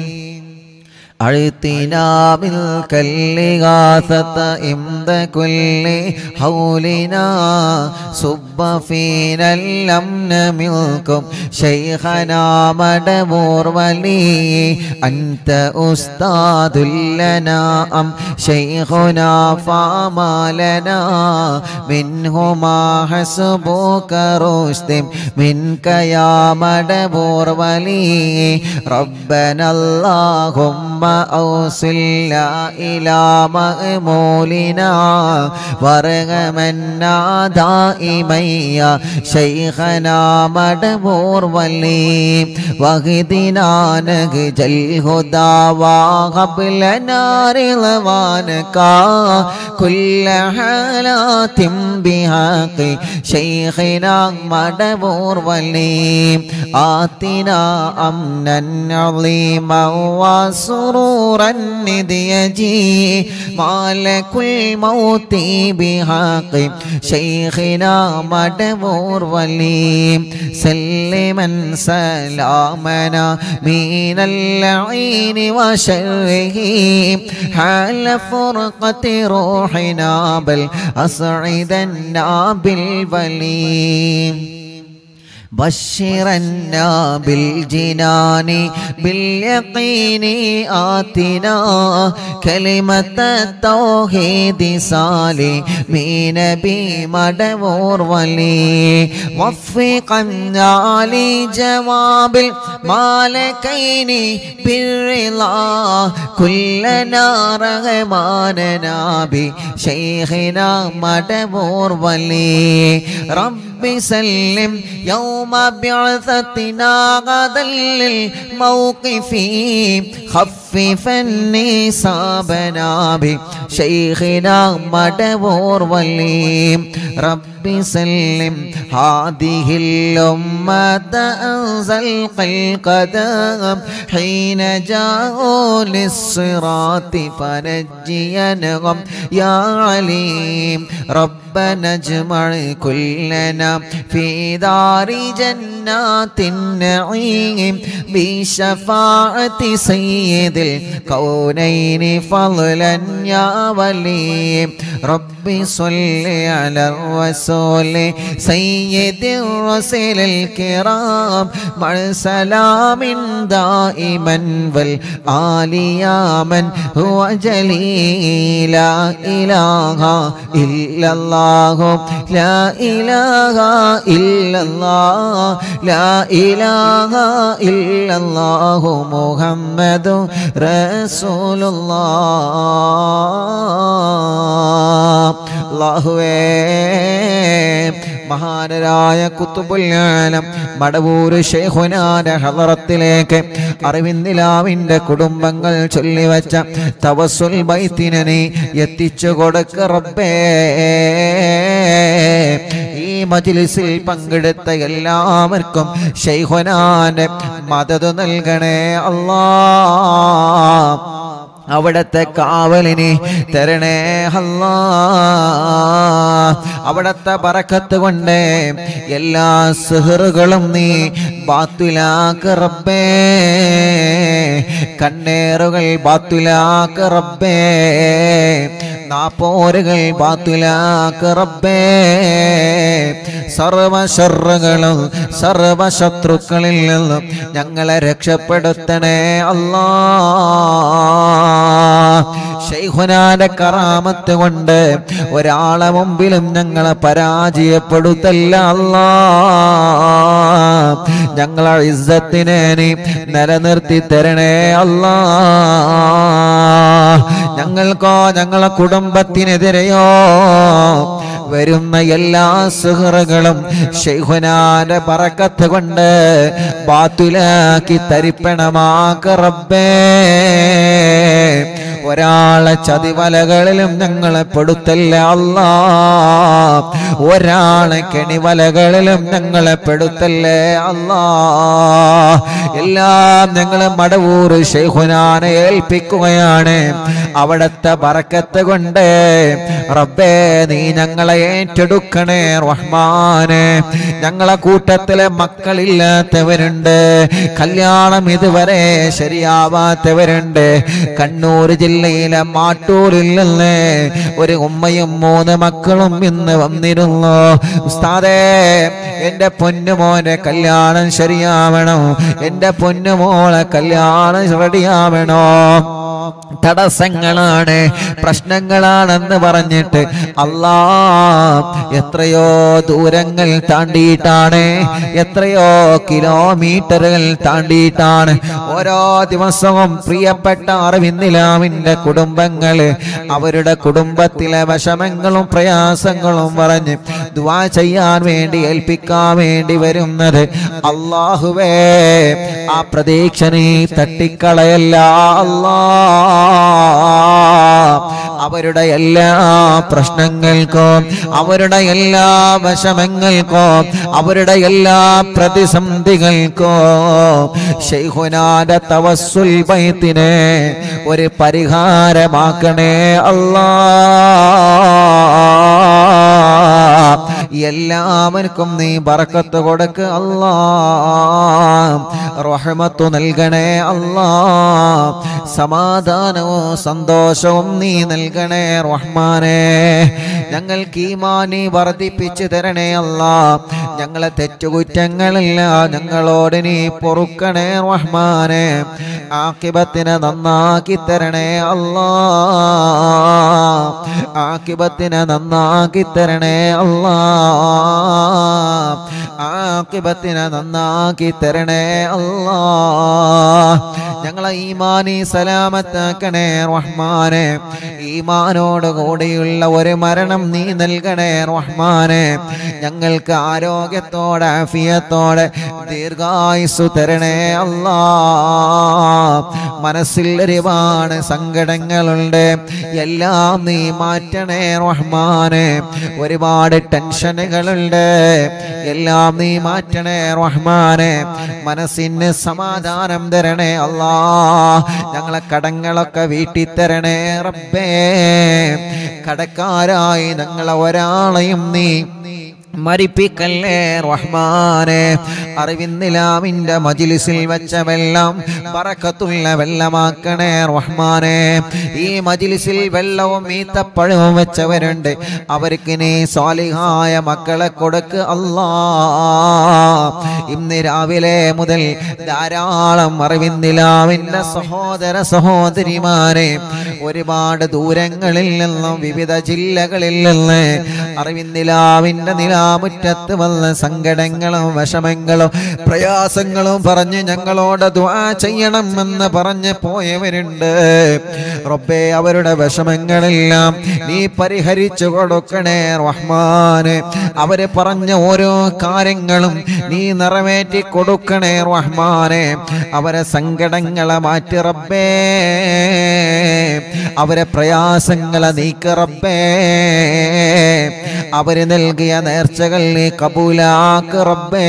أعطنا ملك الإغاثة عند كل حولنا صب فينا الأمن منكم شيخنا مدبور ولي أنت أستاذ لنا أم شيخنا فما لنا منهما حسبك رشد منك يا مدبور ولي ربنا اللهم أوصلنا إلى مأمولنا وارغمنا دائما يا شيخنا مدبور ولي واهدنا نهج الهدى وهب لنا رضوانك كل حالات بحق شيخنا مدبور ولي آتنا أمنا عظيما وسرورا إذ يجي مالك الموت بحق شيخنا مدبور ولي سلما سلامنا من اللعين وشره حال فرقة روحنا بل أسعدنا بالولي بشرنا بالجنان باليقين آتنا كلمة التوحيد صالي من نبي مدور ولي وفقنا لجواب المالكين بالرضا كلنا رغماننا بشيخنا مدور ولي رب سلم يوم بعثتنا غدا للموقف خففا نصابنا بشيخنا مدبور ولي رب سلم هذه الأمة أنزل القدم حين جاءوا للصراط فنجينهم يا عليم ربنا اجمع كلنا في دار جنات النعيم بشفاعة سيد الكونين فضلا يا ولي رب صل على الرسول سيد الرسل الكرام مع سلام دائما والآل يا من هو جليل لا إله إلا الله لا إله إلا الله لا إله إلا الله محمد رسول الله അള്ളാഹുവേ മഹാനരായ കുത്തുബുല്ലാലം മടവൂര് ഷേഖുനാന്റെ ഹലറത്തിലേക്ക് അറിവിന്ദിലാവിന്റെ കുടുംബങ്ങൾ ചൊല്ലിവച്ച തവസുൽ ബൈത്തിനെ നീ എത്തിച്ചു കൊടുക്ക റബ്ബേ ഈ മജിലിസിൽ പങ്കെടുത്ത എല്ലാവർക്കും ഷെയ്ഖുനാന്റെ മദത് നൽകണേ അല്ലാ അവിടത്തെ കാവലിനെ തരണേ അല്ലാ അവിടത്തെ പറക്കത്ത് കൊണ്ട് എല്ലാ സിഹറുകളും നീ ബാത്തുലാക്ക് റബ്ബേ കണ്ണേറുകൾ ബാത്തുലാക്ക് റബ്ബേ നാപ്പോരുകൾ ബാത്തുലാക്ക് റബ്ബേ സർവശറുകളും സർവശത്രുക്കളിൽ നിന്നും ഞങ്ങളെ രക്ഷപ്പെടുത്തണേ അല്ലാ ഷെയ്ഖുനാന്റെ കറാമത്ത് കൊണ്ട് ഒരാളെ മുമ്പിലും ഞങ്ങളെ പരാജയപ്പെടുത്തല്ല അല്ലാ ഞങ്ങളെ ഇസ്സത്തിനെ നീ നിലനിർത്തി തരണേ അല്ലാ ഞങ്ങൾക്കോ ഞങ്ങളെ കുടുംബത്തിനെതിരെയോ വരുന്ന എല്ലാ സുഹൃകളും ഷെയ്ഖുനാന്റെ പറക്കത്ത് കൊണ്ട് ബാത്തുലാക്കി തരിപ്പണമാക്ക റബ്ബേ ഒരാളെ ചതിവലകളിലും ഞങ്ങളെ പെടുത്തല്ലേ അല്ലാ ഒരാളെ കെണിവലകളിലും ഞങ്ങളെ പെടുത്തല്ലേ അല്ലാ എല്ലാം ഞങ്ങൾ മടവൂർ ശൈഖുനാനെ ഏൽപ്പിക്കുകയാണ് അവിടത്തെ ബറക്കത്ത് കൊണ്ട് റബ്ബേ നീ ഞങ്ങളെ ഏറ്റെടുക്കണേ റഹ്മാനെ ഞങ്ങളെ കൂട്ടത്തിലെ മക്കളില്ലാത്തവരുണ്ട് കല്യാണം ഇതുവരെ ശരിയാവാത്തവരുണ്ട് കണ്ണൂർ ജില്ലയിലെ മാട്ടൂരിൽ നിന്ന് ഒരു ഉമ്മയും മൂന്ന് മക്കളും ഇന്ന് വന്നിരുന്നു ഉസ്താദേ എന്റെ പൊന്നുമോനെ കല്യാണം ശരിയാവണം എന്റെ പൊന്നുമോളെ കല്യാണം റെഡിയാവണോ തടസ്സങ്ങളാണ് പ്രശ്നങ്ങളാണെന്ന് പറഞ്ഞിട്ട് അല്ലാ എത്രയോ ദൂരങ്ങൾ താണ്ടിയിട്ടാണ് എത്രയോ കിലോമീറ്ററുകൾ താണ്ടിയിട്ടാണ് ഓരോ ദിവസവും പ്രിയപ്പെട്ട അറിവിന്ദിലാവിന്റെ കുടുംബങ്ങള് അവരുടെ കുടുംബത്തിലെ വിഷമങ്ങളും പ്രയാസങ്ങളും പറഞ്ഞ് ദുവാ ചെയ്യാൻ വേണ്ടി ഏൽപ്പിക്കാൻ വേണ്ടി വരുന്നത് അള്ളാഹുവേ ആ പ്രതീക്ഷ നീ തട്ടിക്കളയല്ല അല്ലാ അവരുടെ എല്ലാ പ്രശ്നങ്ങൾക്കും അവരുടെ എല്ലാ വിഷമങ്ങൾക്കും അവരുടെ എല്ലാ പ്രതിസന്ധികൾക്കും ഷെയ്ഖുനാന്റെ തവസ്സുൽ ബൈത്തിനെ ഒരു പരിഹാരമാക്കണേ അല്ലാ എല്ലാവർക്കും നീ ബറക്കത്ത് കൊടുക്ക് അല്ലാ റഹ്മത്തു നൽകണേ അല്ലാ സമാധാനവും സന്തോഷവും നീ നൽകണേ റഹ്മാനെ ഞങ്ങൾക്ക് ഈമാനി വർദ്ധിപ്പിച്ചു തരണേ അല്ലാ ഞങ്ങളെ തെറ്റുകുറ്റങ്ങളില്ല ഞങ്ങളോട് നീ പൊറുക്കണേ റഹ്മാനെ ആക്കിബത്തിനെ നന്നാക്കി തരണേ അല്ലാ ആക്കിബത്തിനെ നന്നാക്കി തരണേ അല്ലാ ആക്കിബത്തിനെ നന്നാക്കി തരണേ അല്ലാ ഞങ്ങളെ ഈമാനി സലാമത്താക്കണേ റഹ്മാനെ ഈമാനോട് കൂടിയുള്ള ഒരു മരണം നീ നൽകണേ റഹ്മാനെ ഞങ്ങൾക്ക് ആരോഗ്യത്തോടെ ആഫിയത്തോടെ ദീർഘായുസ് തരണേ അല്ലാ മനസ്സിൽ ഒരുപാട് സങ്കടങ്ങളുണ്ട് എല്ലാം നീ മാറ്റണേ റഹ്മാനെ ഒരുപാട് ടെൻഷനുകളുണ്ട് എല്ലാം നീ മാറ്റണേ റഹ്മാനെ മനസ്സിന് സമാധാനം തരണേ അല്ലാ ഞങ്ങളെ കടങ്ങളൊക്കെ വീട്ടി തരണേ റബ്ബേ കടക്കാരായി ഞങ്ങളെ ഒരാളെയും നീ മരിപ്പിക്കല്ലേ റഹ്മാനെ അറിവിന്നിലാമിന്റെ മജിലിസിൽ വെച്ച വെള്ളം പറക്കത്തുള്ള വെള്ളമാക്കണേ റഹ്മാനെ ഈ മജിലിസിൽ വെള്ളവും ഈത്തപ്പഴവും വെച്ചവരുണ്ട് അവർക്ക് നീ സ്വാലിഹായ മക്കളെ കൊടുക്ക് അല്ലാ ഇന്ന് രാവിലെ മുതൽ ധാരാളം അറിവിന്നിലാവിന്റെ സഹോദര സഹോദരിമാരെ ഒരുപാട് ദൂരങ്ങളിൽ നിന്നും വിവിധ ജില്ലകളിൽ നിന്ന് അറിവിന്നിലാവിന്റെ നിലാമുറ്റത്ത് വന്ന സങ്കടങ്ങളും വിഷമങ്ങളും പ്രയാസങ്ങളും പറഞ്ഞ് ഞങ്ങളോട് ദുആ ചെയ്യണമെന്ന് പറഞ്ഞ് പോയവരുണ്ട് റബ്ബേ അവരുടെ വിഷമങ്ങളെല്ലാം നീ പരിഹരിച്ചു കൊടുക്കണേ റഹ്മാന് അവര് പറഞ്ഞ ഓരോ കാര്യങ്ങളും നീ നിറവേറ്റി കൊടുക്കണേ റഹ്മാനെ അവരെ സങ്കടങ്ങളെ മാറ്റി റബ്ബേ അവരെ പ്രയാസങ്ങളെ നീക്ക് റബ്ബേ അവര് നൽകിയ നേർച്ചകൾ നീ കബൂലാക്ക് റബ്ബേ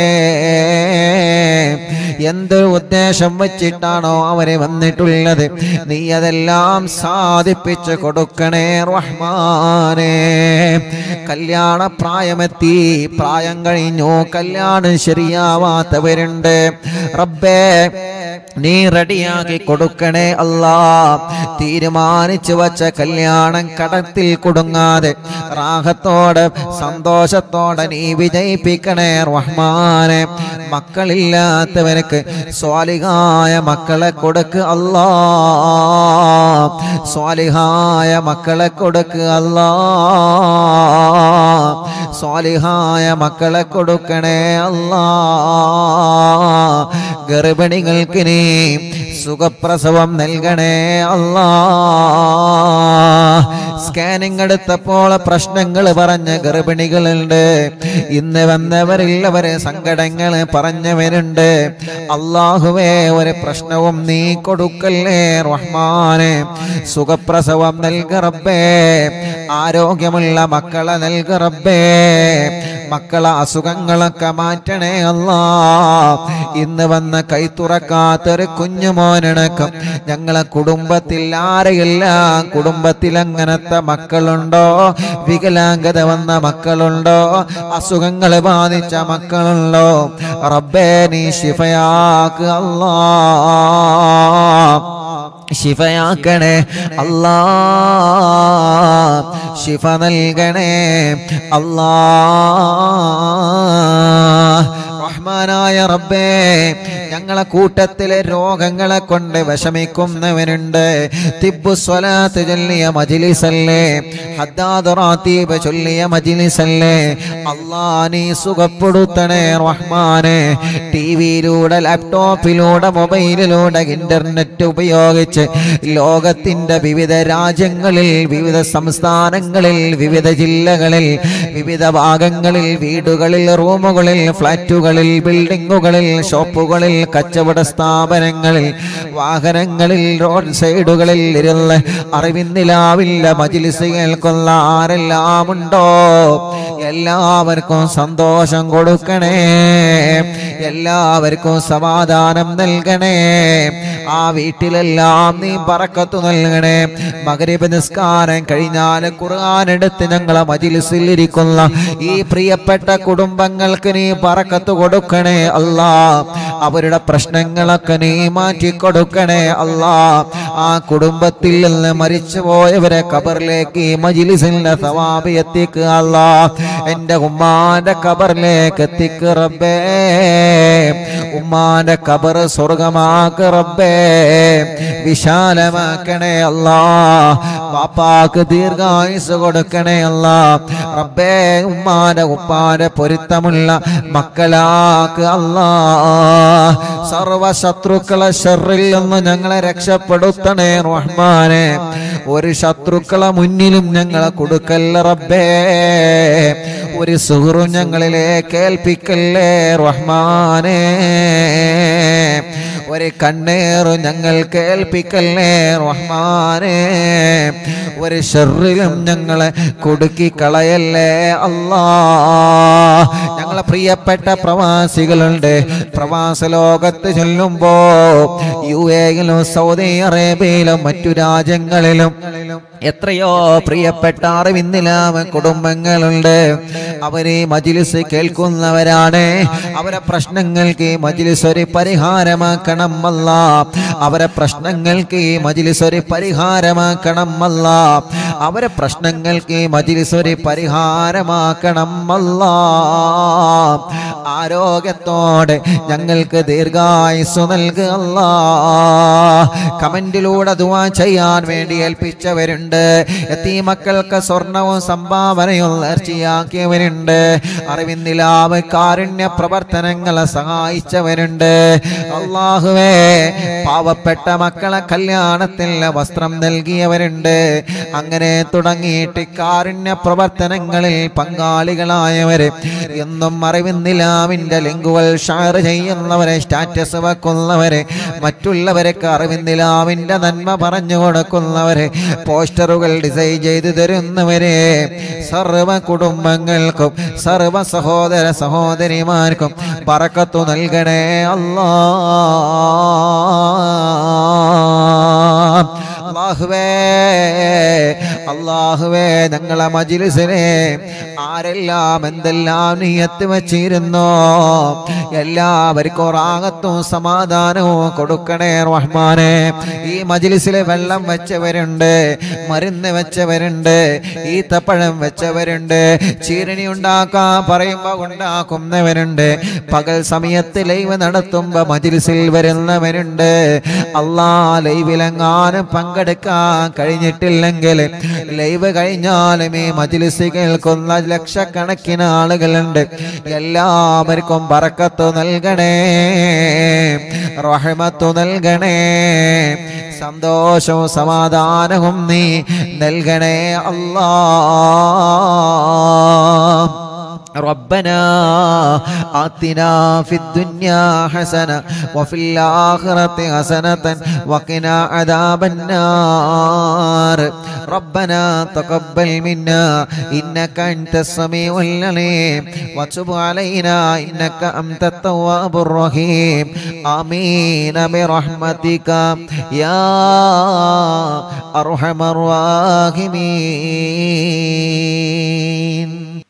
എന്ത് ഉദ്ദേശം വെച്ചിട്ടാണോ അവര് വന്നിട്ടുള്ളത് നീ അതെല്ലാം സാധിപ്പിച്ചു കൊടുക്കണേ റഹ്മാനെ കല്യാണ പ്രായമെത്തി പ്രായം കഴിഞ്ഞു കല്യാണം ശരിയാവാത്തവരുണ്ട് റബ്ബേ നീ റെഡിയാക്കി കൊടുക്കണേ അല്ലാ തീരുമാനിച്ചു വച്ച കല്യാണം കടത്തിൽ കൊടുങ്ങാതെ റാഹത്തോടെ സന്തോഷത്തോടെ നീ വിജയിപ്പിക്കണേ റഹ്മാനെ മക്കളില്ലാത്തവർക്ക് സ്വാലിഹായ മക്കളെ കൊടുക്ക് അല്ലാ സ്വാലിഹായ മക്കളെ കൊടുക്ക് അല്ലാ സ്വാലിഹായ മക്കളെ കൊടുക്കണേ അല്ലാ ഗർഭിണികൾക്ക് നീ സുഖപ്രസവം നൽകണേ അല്ലാ സ്കാനിങ് എടുത്തപ്പോൾ പ്രശ്നങ്ങൾ പറഞ്ഞ ഗർഭിണികളുണ്ട് ഇന്ന് വന്നവരില്ലവരെ സങ്കടങ്ങൾ പറഞ്ഞവരുണ്ട് അള്ളാഹുവേ ഒരു പ്രശ്നവും നീ കൊടുക്കല്ലേ റഹ്മാനെ സുഖപ്രസവം നൽകറബേ ആരോഗ്യമുള്ള മക്കളെ നൽകറബേ മക്കളെ അസുഖങ്ങളൊക്കെ മാറ്റണേ അല്ലാ ഇന്ന് വന്ന് കൈ തുറക്കാത്തൊരു കുഞ്ഞുമോനടക്കം ഞങ്ങളെ കുടുംബത്തിൽ ആരെയെല്ലാം കുടുംബത്തിൽ അങ്ങനത്തെ മക്കളുണ്ടോ വികലാംഗത വന്ന മക്കളുണ്ടോ അസുഖങ്ങൾ ബാധിച്ച മക്കളുണ്ടോ റബ്ബേ നീ ശിഫയാക്ക് അല്ലാ ശിഫയാക്കണേ അല്ലാ ശിഫ നൽകണേ അല്ലാ റഹ്മാനായ റബ്ബേ ഞങ്ങളെ കൂട്ടത്തിലെ രോഗങ്ങളെ കൊണ്ട് വിഷമിക്കുന്നവനുണ്ട് തിബ്ബു സ്വലാത്ത് ചൊല്ലിയ മജിലിസല്ലേ ഹദ്ദാദ് റാത്തീബ് ചൊല്ലിയ മജിലിസല്ലേ അല്ലാ നീ സുഖപ്പെടുത്തണേ റഹ്മാനെ ടി വിയിലൂടെ ലാപ്ടോപ്പിലൂടെ മൊബൈലിലൂടെ ഇന്റർനെറ്റ് ഉപയോഗിച്ച് ലോകത്തിന്റെ വിവിധ രാജ്യങ്ങളിൽ വിവിധ സംസ്ഥാനങ്ങളിൽ വിവിധ ജില്ലകളിൽ വിവിധ ഭാഗങ്ങളിൽ വീടുകളിൽ റൂമുകളിൽ ഫ്ലാറ്റുകളിൽ ബിൽഡിങ്ങുകളിൽ ഷോപ്പുകളിൽ കച്ചവട സ്ഥാപനങ്ങളിൽ വാഹനങ്ങളിൽ റോഡ് സൈഡുകളിൽ ഇരുന്ന് അറിവിന്നിലാവില്ല മജിലിസ് കേൾക്കുന്ന ആരെല്ലാം ഉണ്ടോ എല്ലാവർക്കും സന്തോഷം കൊടുക്കണേ എല്ലാവർക്കും സമാധാനം നൽകണേ ആ വീട്ടിലെല്ലാം നീ പറക്കത്തു നൽകണേ മകരീബ് നിസ്കാരം കഴിഞ്ഞാൽ ഖുർആൻ എടുത്ത് ഞങ്ങളെ മജിലിസിൽ ഇരിക്കുന്ന ഈ പ്രിയപ്പെട്ട കുടുംബങ്ങൾക്ക് നീ പറക്കത്ത് കൊടുക്കണേ അല്ലാ അവരുടെ പ്രശ്നങ്ങളൊക്കെ നീ മാറ്റി കൊടുക്കണേ അല്ലാ ആ കുടുംബത്തിൽ നിന്ന് മരിച്ചു പോയവരെ കബറിലേക്ക് ഈ മജിലിസിന്റെ സവാബ് എത്തിക്കുക അല്ലാ എന്റെ ഉമ്മാന്റെ കബറിലേക്ക് എത്തിക്ക് റബ്ബേ ഉമ്മാന്റെ കബർ സ്വർഗമാക്ക് റബ്ബേ വിശാലമാക്കണേ അല്ലാ പാപ്പാക്ക് ദീർഘായുസ് കൊടുക്കണേ അല്ലാ റബ്ബേ ഉമ്മാന്റെ ഉപ്പാന്റെ പൊരുത്തമുള്ള മക്കളാക്ക് അല്ലാ സർവ ശത്രുക്കളെ ഷെറിൽ നിന്ന് ഞങ്ങളെ രക്ഷപ്പെടുത്തണേ റഹ്മാനെ ഒരു ശത്രുക്കളെ മുന്നിലും ഞങ്ങളെ കൊടുക്കല്ല റബ്ബേ ഒരു സുഹൃം ഞങ്ങളിലേക്ക് ഏൽപ്പിക്കല്ലേ റഹ്മാനേ ഒരു കണ്ണേറും ഞങ്ങൾ കേൾപ്പിക്കല്ലേ റഹ്മാനേ ഒരു ഷെറിലും ഞങ്ങളെ കുടുക്കി കളയല്ലേ അല്ലാ ഞങ്ങളെ പ്രിയപ്പെട്ട പ്രവാസികളുണ്ട് പ്രവാസ ലോകത്ത് ചൊല്ലുമ്പോ യു എയിലും സൗദി അറേബ്യയിലും മറ്റു രാജ്യങ്ങളിലും എത്രയോ പ്രിയപ്പെട്ട അറിവിന്നിലാമ കുടുംബങ്ങളുണ്ട് അവരെ മജിലിസ് കേൾക്കുന്നവരാണ് അവരെ പ്രശ്നങ്ങൾക്ക് ഈ മജിലിസ് ഒരു പരിഹാരമാക്കണം അല്ല അവരെ പ്രശ്നങ്ങൾക്ക് ഈ മജിലിസ് ഒരു പരിഹാരമാക്കണം അല്ല അവരെ പ്രശ്നങ്ങൾക്ക് ഈ മജിലിസ് ഒരു പരിഹാരമാക്കണം അല്ല ആരോഗ്യത്തോടെ ഞങ്ങൾക്ക് ദീർഘായുസ് നൽകുക അല്ലാ കമന്റിലൂടെ ദുവാ ചെയ്യാൻ വേണ്ടി ഏൽപ്പിച്ചവരുണ്ട് എത്തി മക്കൾക്ക് സ്വർണവും സംഭാവനയും നേർച്ചയാക്കിയവരുണ്ട് അറിവിന്ദിലാവ് കാരുണ്യ പ്രവർത്തനങ്ങളെ സഹായിച്ചവരുണ്ട് അള്ളാഹുവേ പാവപ്പെട്ട മക്കളെ കല്യാണത്തിന് വസ്ത്രം നൽകിയവരുണ്ട് അങ്ങനെ തുടങ്ങിയിട്ട് കാരുണ്യ പ്രവർത്തനങ്ങളിൽ പങ്കാളികളായവര് എന്നും അറിവിന്ദിലാവിന്റെ ലിങ്കുകൾ ഷെയർ ചെയ്യുന്നവരെ സ്റ്റാറ്റസ് വെക്കുന്നവരെ മറ്റുള്ളവരൊക്കെ അറിവിന്ദിലാവിന്റെ നന്മ പറഞ്ഞു കൊടുക്കുന്നവരെ പോസ്റ്ററുകൾ ഡിസൈൻ ചെയ്തു തരുന്നവരെ സർവ കുടുംബങ്ങൾക്കും സർവ സഹോദര സഹോദരിമാർക്കും പറക്കത്തു നൽകണേ അല്ലാ അള്ളാഹുവേ അള്ളാഹുവേ ഞങ്ങളെ മജിലിസിനെ ആരെല്ലാം എന്തെല്ലാം നീയത്ത് വച്ചിരുന്നോ എല്ലാവർക്കും റാഹത്തും സമാധാനവും കൊടുക്കണേ റഹ്മാനെ ഈ മജിലിസിലെ വെള്ളം വെച്ചവരുണ്ട് മരുന്ന് വെച്ചവരുണ്ട് ഈത്തപ്പഴം വെച്ചവരുണ്ട് ചീരണി ഉണ്ടാക്കാൻ പറയുമ്പോ ഉണ്ടാക്കുന്നവരുണ്ട് പകൽ സമയത്ത് ലൈവ് നടത്തുമ്പോ മജിലിസിൽ വരുന്നവരുണ്ട് അല്ലാ ലൈവിലെങ്ങാനും പങ്കെടുക്കാൻ കഴിഞ്ഞിട്ടില്ലെങ്കിൽ ലൈവ് കഴിഞ്ഞാലും ഈ മജിലിസ് കേൾക്കുന്ന ലക്ഷക്കണക്കിന് ആളുകളുണ്ട് എല്ലാവർക്കും ബറക്കത്ത് നൽകണേ റഹ്മത്ത് നൽകണേ സന്തോഷവും സമാധാനവും നീ നൽകണേ അല്ലാ ربنا آتنا في الدنيا حسنة وفي الآخرة حسنة وقنا عذاب النار ربنا تقبل منا إنك أنت السميع العليم وتب علينا إنك أنت التواب الرحيم آمين برحمتك يا أرحم الراحمين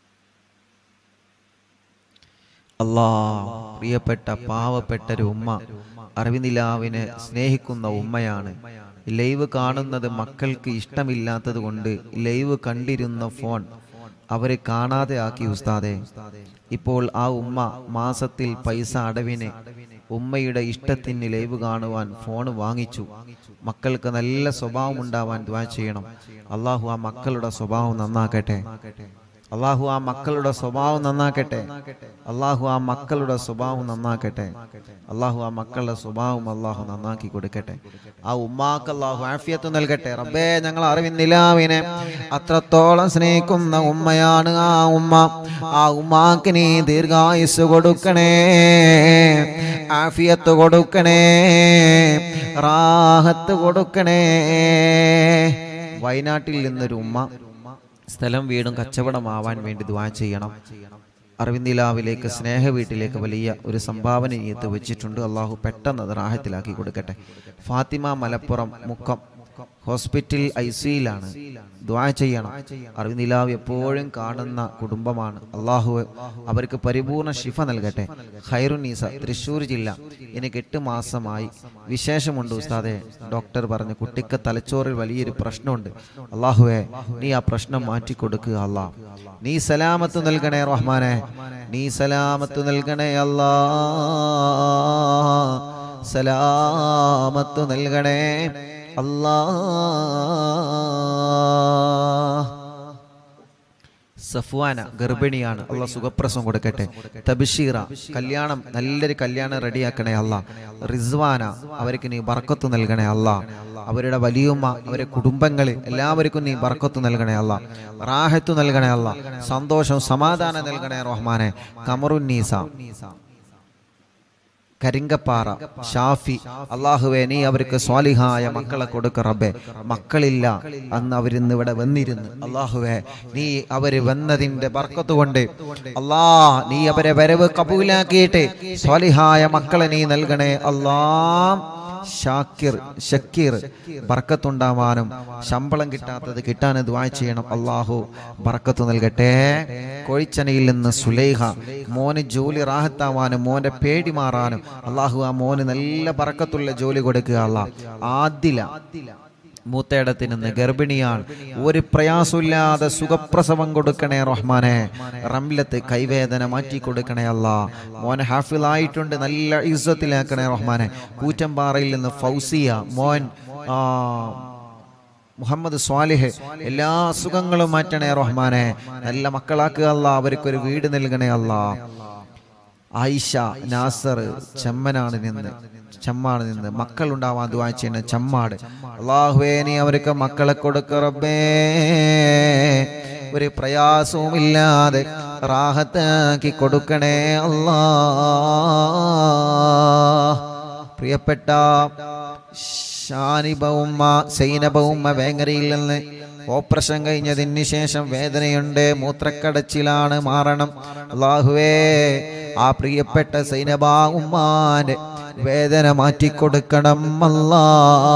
അല്ലാ പ്രിയപ്പെട്ട പാവപ്പെട്ട ഒരു ഉമ്മ അറിവിനിലാവിനെ സ്നേഹിക്കുന്ന ഉമ്മയാണ് ലൈവ് കാണുന്നത് മക്കൾക്ക് ഇഷ്ടമില്ലാത്തത് കൊണ്ട് ലൈവ് കണ്ടിരുന്ന ഫോൺ അവരെ കാണാതെ ആക്കി ഉസ്താദെ ഇപ്പോൾ ആ ഉമ്മ മാസത്തിൽ പൈസ അടവിന് ഉമ്മയുടെ ഇഷ്ടത്തിന് ലൈവ് കാണുവാൻ ഫോൺ വാങ്ങിച്ചു മക്കൾക്ക് നല്ല സ്വഭാവം ഉണ്ടാവാൻ ദ്വാ ചെയ്യണം അള്ളാഹു ആ മക്കളുടെ സ്വഭാവം നന്നാക്കട്ടെ അള്ളാഹു ആ മക്കളുടെ സ്വഭാവം നന്നാക്കട്ടെ അള്ളാഹു ആ മക്കളുടെ സ്വഭാവം നന്നാക്കട്ടെ അള്ളാഹു ആ മക്കളുടെ സ്വഭാവം അള്ളാഹു നന്നാക്കി കൊടുക്കട്ടെ ആ ഉമ്മാക്ക് അള്ളാഹു ആഫിയത്ത് നൽകട്ടെ റബ്ബേ ഞങ്ങൾ അറിവിന്നിലാവിനെ അത്രത്തോളം സ്നേഹിക്കുന്ന ഉമ്മയാണ് ആ ഉമ്മ ആ ഉമ്മാക്ക് നീ ദീർഘായുസ് കൊടുക്കണേ ആഫിയത്ത് കൊടുക്കണേ റാഹത്ത് കൊടുക്കണേ വയനാട്ടിൽ നിന്നൊരു ഉമ്മ സ്ഥലം വീടും കച്ചവടമാവാൻ വേണ്ടി ദ്വാ ചെയ്യണം അറിവിന്ദിലാവിലേക്ക് സ്നേഹ വീട്ടിലേക്ക് വലിയ ഒരു സംഭാവന നീത്ത് വെച്ചിട്ടുണ്ട് അള്ളാഹു പെട്ടെന്ന് അത് റാഹത്തിലാക്കി കൊടുക്കട്ടെ ഫാത്തിമ മലപ്പുറം മുക്കം ഹോസ്പിറ്റൽ ഐ സിയിലാണ് ദ്വാ ചെയ്യണം അറിവിന്ദിലാവ് എപ്പോഴും കാണുന്ന കുടുംബമാണ് അള്ളാഹു അവർക്ക് പരിപൂർണ ശിഫ നൽകട്ടെ ഖൈറുനീസ തൃശ്ശൂർ ജില്ല എനിക്ക് എട്ട് മാസമായി വിശേഷമുണ്ട് ഉസ്താദെ ഡോക്ടർ പറഞ്ഞു കുട്ടിക്ക് തലച്ചോറിൽ വലിയൊരു പ്രശ്നമുണ്ട് അള്ളാഹുവെ നീ ആ പ്രശ്നം മാറ്റി കൊടുക്കുക അല്ലാ നീ സലാമത്ത് നൽകണേ റഹ്മാനെ നീ സലാമത്ത് നൽകണേ അല്ലാ സലാമത്ത് നൽകണേ അല്ലാ സഫ്വാന ഗർഭിണിയാണ് അള്ള സുഖപ്രസവം കൊടുക്കട്ടെ തബിഷീറ കല്യാണം നല്ലൊരു കല്യാണം റെഡിയാക്കണേ അല്ല റിസ്വാന അവർക്ക് നീ ബർക്കത്ത് നൽകണേ അല്ല അവരുടെ വലിയുമ്മ അവരുടെ കുടുംബങ്ങൾ എല്ലാവർക്കും നീ ബർക്കത്ത് നൽകണേ അല്ല റാഹത്ത് നൽകണേ അല്ല സന്തോഷം സമാധാനം നൽകണേ റഹ്മാനെ കമറുന്നീസ കരിങ്കപ്പാറ ഷാഫി അള്ളാഹുവെ നീ അവർക്ക് സ്വാലിഹായ മക്കളെ കൊടുക്ക റബ്ബെ മക്കളില്ല അന്ന് അവരിന്ന് ഇവിടെ വന്നിരുന്നു അള്ളാഹുവെ നീ അവര് വന്നതിന്റെ ബർക്കത്ത് കൊണ്ട് അല്ലാ നീ അവരെ വരവ് കബൂലാക്കിയിട്ട് സ്വാലിഹായ മക്കളെ നീ നൽകണേ അല്ലാ ഷാക്കിർ ഷക്കീർ ബർക്കത്തുണ്ടാവാനും ശമ്പളം കിട്ടാത്തത് കിട്ടാൻ ദ്വാ ചെയ്യണം അള്ളാഹു ബർക്കത്ത് നൽകട്ടെ കൊഴിച്ചനയിൽ നിന്ന് സുലൈഹ മോന് ജോലി റാഹത്താവാനും മോന്റെ പേടി മാറാനും അള്ളാഹു ആ മോന് നല്ല ബർക്കത്തുള്ള ജോലി കൊടുക്കുക അല്ല ആദില മൂത്തേടത്തിൽ നിന്ന് ഗർഭിണിയാണ് ഒരു പ്രയാസമില്ലാതെ സുഖപ്രസവം കൊടുക്കണേ റഹ്മാനെ റംലത്ത് കൈവേദന മാറ്റി കൊടുക്കണേ അല്ല മോൻ ഹാഫിലായിട്ടുണ്ട് നല്ല ഇസ്സത്തിലാക്കണേ റഹ്മാനെ കൂറ്റമ്പാറയിൽ നിന്ന് ഫൗസിയ മോൻ ആ മുഹമ്മദ് സ്വാലിഹ് എല്ലാ അസുഖങ്ങളും മാറ്റണേ റഹ്മാനെ നല്ല മക്കളാക്കുക അല്ല അവർക്കൊരു വീട് നൽകണേ അല്ല ആയിഷ നാസർ ചെമ്മനാണ് നിന്ന് ചെമ്മാണ് നിന്ന് മക്കൾ ഉണ്ടാവാൻ ദുവാ ചെയ്യുന്ന ചെമ്മാട് അള്ളാഹുവേ നീ അവർക്ക് മക്കളെ കൊടുക്ക റബ്ബേ ഒരു പ്രയാസവുമില്ലാതെ റാഹത്താക്കി കൊടുക്കണേ അല്ലാ പ്രിയപ്പെട്ട ഷാനിബ ഉമ്മ സൈനബ ഉമ്മ വേങ്ങരയിൽ നിന്ന് ഓപ്പറേഷൻ കഴിഞ്ഞതിന് ശേഷം വേദനയുണ്ട് മൂത്രക്കടച്ചിലാണ് മാറണം അള്ളാഹുവേ ആ പ്രിയപ്പെട്ട സൈനബ ഉമ്മാന്റെ വേദന മാറ്റിക്കൊടുക്കണം അല്ലാ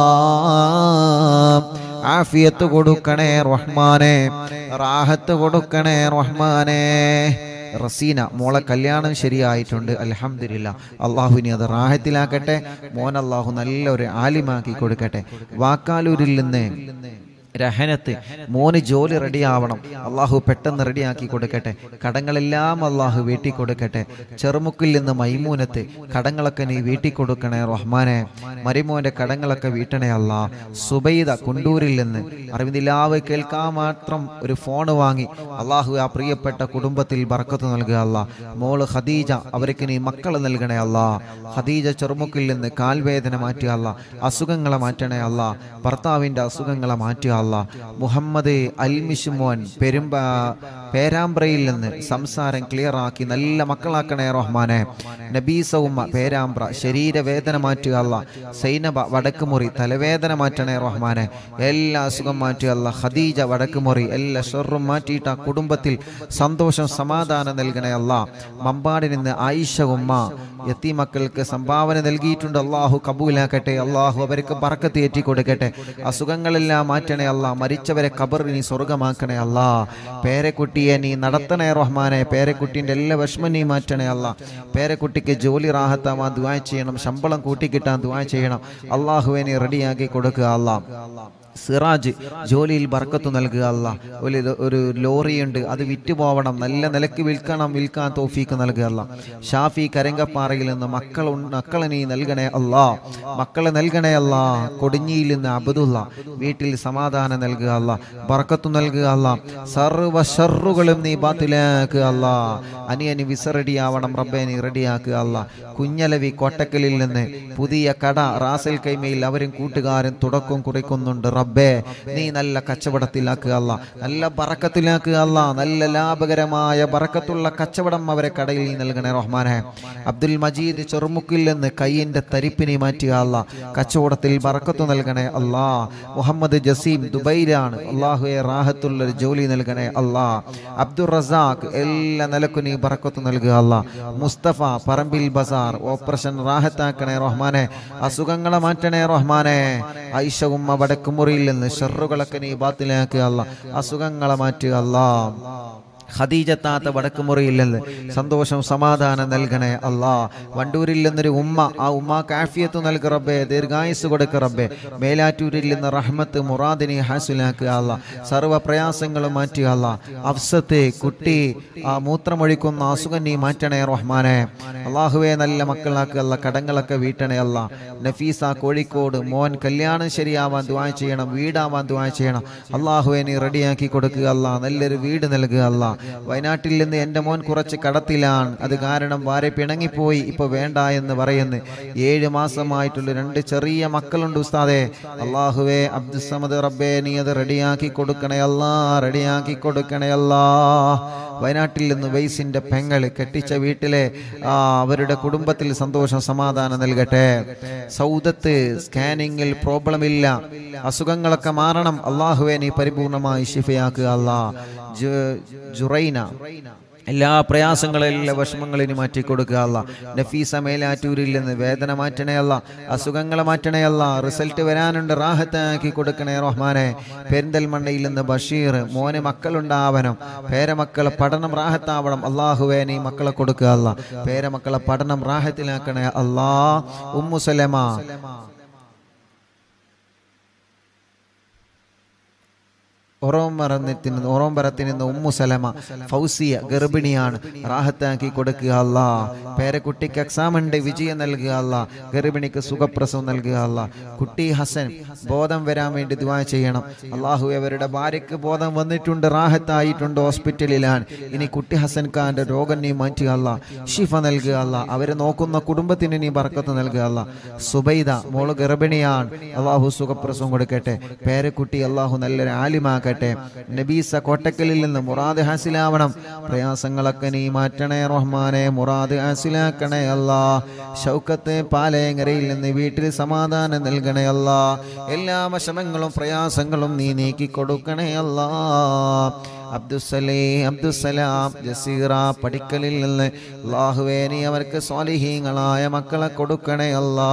ആഫിയത്ത് കൊടുക്കണേ റഹ്മാനെ റാഹത്ത് കൊടുക്കണേ റഹ്മാനെ റസീന മോളെ കല്യാണം ശരിയായിട്ടുണ്ട് അലഹമില്ല അള്ളാഹുവിനെ അത് റാഹത്തിലാക്കട്ടെ മോൻ അള്ളാഹു നല്ലൊരു ആലിമാക്കി കൊടുക്കട്ടെ വാക്കാലൂരിൽ നിന്ന് രഹനത്ത് മോന് ജോലി റെഡിയാവണം അള്ളാഹു പെട്ടെന്ന് റെഡിയാക്കി കൊടുക്കട്ടെ കടങ്ങളെല്ലാം അള്ളാഹു വീട്ടി കൊടുക്കട്ടെ ചെറുമുക്കിൽ നിന്ന് മൈമൂനത്ത് കടങ്ങളൊക്കെ നീ വീട്ടി കൊടുക്കണേ റഹ്മാനെ മരിമോന്റെ കടങ്ങളൊക്കെ വീട്ടണേ അല്ലാ സുബൈദ കുണ്ടൂരിൽ നിന്ന് അറിവിന്ദിലാവ് കേൾക്കാൻ മാത്രം ഒരു ഫോൺ വാങ്ങി അള്ളാഹു ആ പ്രിയപ്പെട്ട കുടുംബത്തിൽ ബർക്കത്ത് നൽകുക അല്ലാ മോള് ഖദീജ അവർക്ക് നീ മക്കൾ നൽകണേ അല്ലാ ഖദീജ ചെറുമുക്കിൽ നിന്ന് കാൽവേദന മാറ്റുക അല്ലാ അസുഖങ്ങളെ മാറ്റണേ അല്ലാ ഭർത്താവിൻ്റെ അസുഖങ്ങളെ മാറ്റുക അല്ലാ മുഹമ്മദ് അൽമിഷുമോൻ പെരുമ്പ പേരാമ്പ്രയിൽ നിന്ന് സംസാരം ക്ലിയർ ആക്കി നല്ല മക്കളാക്കണേ റഹ്മാനെ നബീസ ഉമ്മ പേരാമ്പ്ര ശരീരവേദന മാറ്റുക അല്ല സൈനബ വടക്കുമുറി തലവേദന മാറ്റണേ റഹ്മാനെ എല്ലാ അസുഖം മാറ്റുക അല്ല ഖദീജ വടക്കുമുറി എല്ലാ ഷെറും മാറ്റിയിട്ട് ആ കുടുംബത്തിൽ സന്തോഷം സമാധാനം നൽകണേ അല്ല മമ്പാടി നിന്ന് ആയിഷ ഉമ്മ എത്തി മക്കൾക്ക് സംഭാവന നൽകിയിട്ടുണ്ട് അള്ളാഹു കബൂലാക്കട്ടെ അള്ളാഹു അവർക്ക് ബറക്കത്ത് ഏറ്റി കൊടുക്കട്ടെ അസുഖങ്ങളെല്ലാം മാറ്റണേ അല്ല മരിച്ചവരെ കബർ നീ സ്വർഗമാക്കണേ അല്ല പേരക്കുട്ടിയെ നീ നടത്തണേ റഹ്മാനെ പേരക്കുട്ടിൻ്റെ എല്ലാ വിഷമം നീ മാറ്റണേ അല്ല പേരക്കുട്ടിക്ക് ജോലി റാഹത്താവാൻ ദുആ ചെയ്യണം ശമ്പളം കൂട്ടിക്കിട്ടാൻ ദുആ ചെയ്യണം അള്ളാഹുവെ നീ റെഡിയാക്കി കൊടുക്കുക അല്ല സിറാജ് ജോലിയിൽ ബർക്കത്ത് നൽകുക അല്ല ഒരു ഒരു ലോറിയുണ്ട് അത് വിറ്റ് പോവണം നല്ല നിലക്ക് വിൽക്കണം വിൽക്കാൻ തോഫീക്ക് നൽകുക അല്ല ഷാഫി കരങ്കപ്പാറയിൽ നിന്ന് മക്കൾ ഉൺ- മക്കളെ നീ നൽകണേ അല്ലാ മക്കളെ നൽകണേ അല്ല കൊടിഞ്ഞിയിൽ നിന്ന് അബദുള്ള വീട്ടിൽ സമാധാനം നൽകുക അല്ല ബർക്കത്ത് നൽകുക അല്ല സർവ ഷറുകളും നീ ബാത്തിലാക്കുക അല്ല അനിയന് വിസ റെഡിയാവണം റബ്ബെ നീ റെഡിയാക്കുക അല്ല കുഞ്ഞലവി കോട്ടക്കലിൽ നിന്ന് പുതിയ കട റാസൽ കൈമയിൽ അവരും കൂട്ടുകാരും തുടക്കം കുറിക്കുന്നുണ്ട് റബ്ബേ നീ നല്ല കച്ചവടത്തിലാക്കുക അല്ല നല്ല ബറക്കത്തിലാക്കുക അല്ല നല്ല ലാഭകരമായ ബറക്കത്തുള്ള കച്ചവടം അവരെ കടയിൽ നീ നൽകണേ റഹ്മാനെ അബ്ദുൽ മജീദ് ചെറുമുക്കിൽ നിന്ന് കയ്യിന്റെ തരിപ്പിനെ മാറ്റുക അല്ല കച്ചവടത്തിൽ ബറക്കത്ത് നൽകണേ അല്ലാ മുഹമ്മദ് ജസീം ദുബൈയിലാണ് അള്ളാഹുയെ റാഹത്തുള്ള ഒരു ജോലി നൽകണേ അല്ലാ അബ്ദുൾ റസാഖ് എല്ലാ നിലക്കും നീ ബറക്കത്ത് നൽകുക അല്ല മുസ്തഫ പറമ്പിൽ ബസാർ ഓപ്പറേഷൻ റാഹത്താക്കണേ റഹ്മാനെ അസുഖങ്ങളെ മാറ്റണേ റഹ്മാനെ ഐഷ ഉമ്മ വടക്കുമുറിയിൽ നിന്ന് ഷെറുകളൊക്കെ നീ ബാത്തിലാക്കുക അല്ല അസുഖങ്ങളെ മാറ്റുക അല്ലാ ഖദീജത്താത്ത വടക്കുമുറിയിൽ നിന്ന് സന്തോഷം സമാധാനം നൽകണേ അല്ലാ വണ്ടൂരിൽ നിന്നൊരു ഉമ്മ ആ ഉമ്മാക്ക് ആഫിയത്ത് നൽകു റബ്ബേ ദീർഘായുസ് കൊടുക്ക് റബ്ബേ മേലാറ്റൂരിൽ നിന്ന് റഹ്മത്ത് മുറാദിനെ ഹാസുലാക്കുക അല്ല സർവ്വ പ്രയാസങ്ങളും മാറ്റുക അല്ല അഫ്സത്ത് കുട്ടി ആ മൂത്രമൊഴിക്കുന്ന അസുഖം നീ മാറ്റണേ റഹ്മാനെ അള്ളാഹുവെ നല്ല മക്കളാക്കുക അല്ല കടങ്ങളൊക്കെ വീട്ടണേ അല്ല നഫീസ കോഴിക്കോട് മോൻ കല്യാണം ശരിയാവാൻ ദുആ ചെയ്യണം വീടാവാൻ ദുആ ചെയ്യണം അള്ളാഹുവെ നീ റെഡിയാക്കി കൊടുക്കുക അല്ല നല്ലൊരു വീട് നൽകുക അല്ല വയനാട്ടിൽ നിന്ന് എൻ്റെ മോൻ കുറച്ച് കടത്തിലാണ് അത് കാരണം വാരെ പിണങ്ങിപ്പോയി ഇപ്പൊ വേണ്ട എന്ന് പറയുന്നു ഏഴ് മാസമായിട്ടുള്ള രണ്ട് ചെറിയ മക്കളുണ്ട് ഉസ്താദെ അള്ളാഹുവെ അബ്ദുസമദ് റബ്ബേ നീ അത് റെഡിയാക്കി കൊടുക്കണേ അല്ലാ റെഡിയാക്കി കൊടുക്കണേ അല്ലാ വയനാട്ടിൽ നിന്ന് വെയ്സിന്റെ പെങ്ങൾ കെട്ടിച്ച വീട്ടിലെ ആ, അവരുടെ കുടുംബത്തിൽ സന്തോഷം സമാധാനം നൽകട്ടെ സൗദത്ത് സ്കാനിങ്ങിൽ പ്രോബ്ലം ഇല്ല അസുഖങ്ങളൊക്കെ മാറണം അള്ളാഹുവെ നീ പരിപൂർണമായി ശിഫയാക്കുക അല്ലാ ജു- ജുറൈന എല്ലാ പ്രയാസങ്ങളെല്ലാം വിഷമങ്ങളിന് മാറ്റി കൊടുക്കുക അല്ല നഫീസ മേലാറ്റൂരിൽ നിന്ന് വേദന മാറ്റണേ അല്ല അസുഖങ്ങളെ മാറ്റണേ അല്ല റിസൾട്ട് വരാനുണ്ട് റാഹത്താക്കി കൊടുക്കണേ റഹ്മാനെ പെരിന്തൽമണ്ണയിൽ നിന്ന് ബഷീർ മോന് മക്കളുണ്ടാവണം പേരമക്കളെ പഠനം റാഹത്താവണം അള്ളാഹുവേ നീ മക്കളെ കൊടുക്കുക അല്ല പേരമക്കളെ പഠനം റാഹത്തിലാക്കണേ അല്ലാ ഉമ്മുസലമ ഒറോംബരത്തിൽ നിന്ന് ഒറോംബരത്തിൽ നിന്ന് ഉമ്മു സലമ ഫൗസിയ ഗർഭിണിയാണ് റാഹത്താക്കി കൊടുക്കുക അല്ല പേരക്കുട്ടിക്ക് എക്സാം ഉണ്ട് വിജയം നൽകുക അല്ല ഗർഭിണിക്ക് സുഖപ്രസവം നൽകുക അല്ല കുട്ടി ഹസൻ ബോധം വരാൻ വേണ്ടി ദുആ ചെയ്യണം അള്ളാഹു അവരുടെ ഭാര്യയ്ക്ക് ബോധം വന്നിട്ടുണ്ട് റാഹത്തായിട്ടുണ്ട് ഹോസ്പിറ്റലിലാണ് ഇനി കുട്ടി ഹസൻ ഖാന്റെ രോഗം നീ മാറ്റുക അല്ല ഷിഫ നൽകുക അല്ല അവരെ നോക്കുന്ന കുടുംബത്തിന് നീ ബർക്കത്ത് നൽകുക അല്ല സുബൈദ മോള് ഗർഭിണിയാണ് അള്ളാഹു സുഖപ്രസവം കൊടുക്കട്ടെ പേരക്കുട്ടി അള്ളാഹു നല്ലൊരു ആലിമാക്കട്ടെ നബീസ കോട്ടക്കലിൽ നിന്ന് മുറാദ് ഹാസിലാവണം പ്രയാസങ്ങളൊക്കെ നീ മാറ്റണേ റഹ്മാനെ മുറാദ് ഹാസിലാക്കണേ അല്ലാ ഷൗക്കത്ത് പാലയങ്ങരയിൽ നിന്ന് വീട്ടിൽ സമാധാനം നൽകണേ അല്ലാ എല്ലാ വിഷമങ്ങളും പ്രയാസങ്ങളും നീ നീക്കി കൊടുക്കണേ അല്ലാ അബ്ദുസലേ അബ്ദുസലാം ജസീറ പടിക്കലിൽ നിന്ന് അള്ളാഹുവേ നീ അവർക്ക് സ്വാലിഹീങ്ങളായ മക്കളെ കൊടുക്കണേ അല്ലാ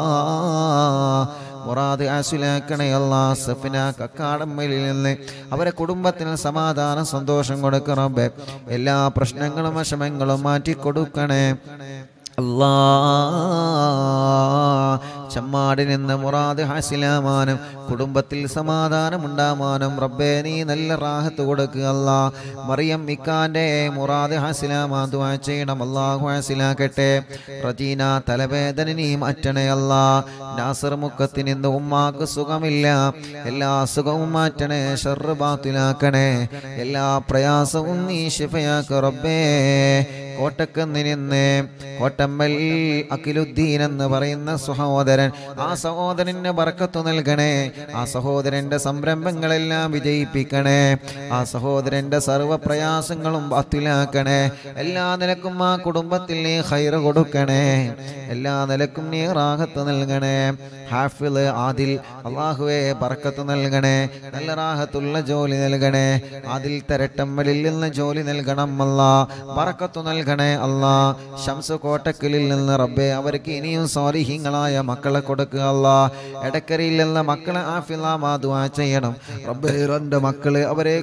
മുറാദ് ആസുലാക്കണേ അല്ലാ സഫിന കക്കാടമ്മയിൽ നിന്ന് അവരെ കുടുംബത്തിന് സമാധാനം സന്തോഷം കൊടുക്കണേ എല്ലാ പ്രശ്നങ്ങളും വിഷമങ്ങളും മാറ്റി കൊടുക്കണേ അല്ലാ ചമ്മാടിൽ നിന്ന് മുറാദ് ഹാസിലാമാനും കുടുംബത്തിൽ സമാധാനമുണ്ടാമാനും റബ്ബേ നീ നല്ല റാഹത്ത് കൊടുക്കുക അല്ലാ മറിയം ഇക്കാന്റെ മുറാദ് ഹാസിലാമാ ദുആ ചെയ്യണം അല്ലാഹു ഹാസിലാക്കട്ടെ റജീന തലവേദന നീ മാറ്റണേ അല്ലാ നാസർ മുക്കത്തിന് ഇന്ന് ഉമ്മാക്ക് സുഖമില്ല എല്ലാ അസുഖവും മാറ്റണേ ഷർറ് ബാത്തിലാക്കണേ എല്ലാ പ്രയാസവും നീ ശിഫയാക്ക റബ്ബേ കോട്ടക്കുന്ന് നിന്ന് കോട്ടമ്മൽ അഖിലുദ്ദീൻ എന്ന് പറയുന്ന സഹോദരൻ ആ സഹോദരന് ബർക്കത്തു നൽകണേ ആ സഹോദരന്റെ സംരംഭങ്ങളെല്ലാം വിജയിപ്പിക്കണേ ആ സഹോദരന്റെ സർവ്വ പ്രയാസങ്ങളും ബാത്തിലാക്കണേ എല്ലാ നിലക്കും ആ കുടുംബത്തിൽ നീ ഹൈറ് കൊടുക്കണേ എല്ലാ നിലക്കും നീ റാഹത്ത് നൽകണേ ഹാഫിള് ആദിൽ അള്ളാഹുവെ ബർക്കത്ത് നൽകണേ നല്ല റാഹത്തുള്ള ജോലി നൽകണേ അതിൽ തരട്ടമ്മലിൽ നിന്ന് ജോലി നൽകണം അല്ല ബർക്കത്തു നൽകണേ അല്ലാ ഷംസ് കോട്ടക്കലിൽ നിന്ന് റബ്ബെ അവർക്ക് ഇനിയും സ്വാലിഹീങ്ങളായ മക്കളെ കൊടുക്കുക അല്ല എടക്കരയിൽ നിന്ന് മക്കളെ ആഫിലാമാ ദുആ ചെയ്യണം റബ്ബെ രണ്ട് മക്കള് അവരെ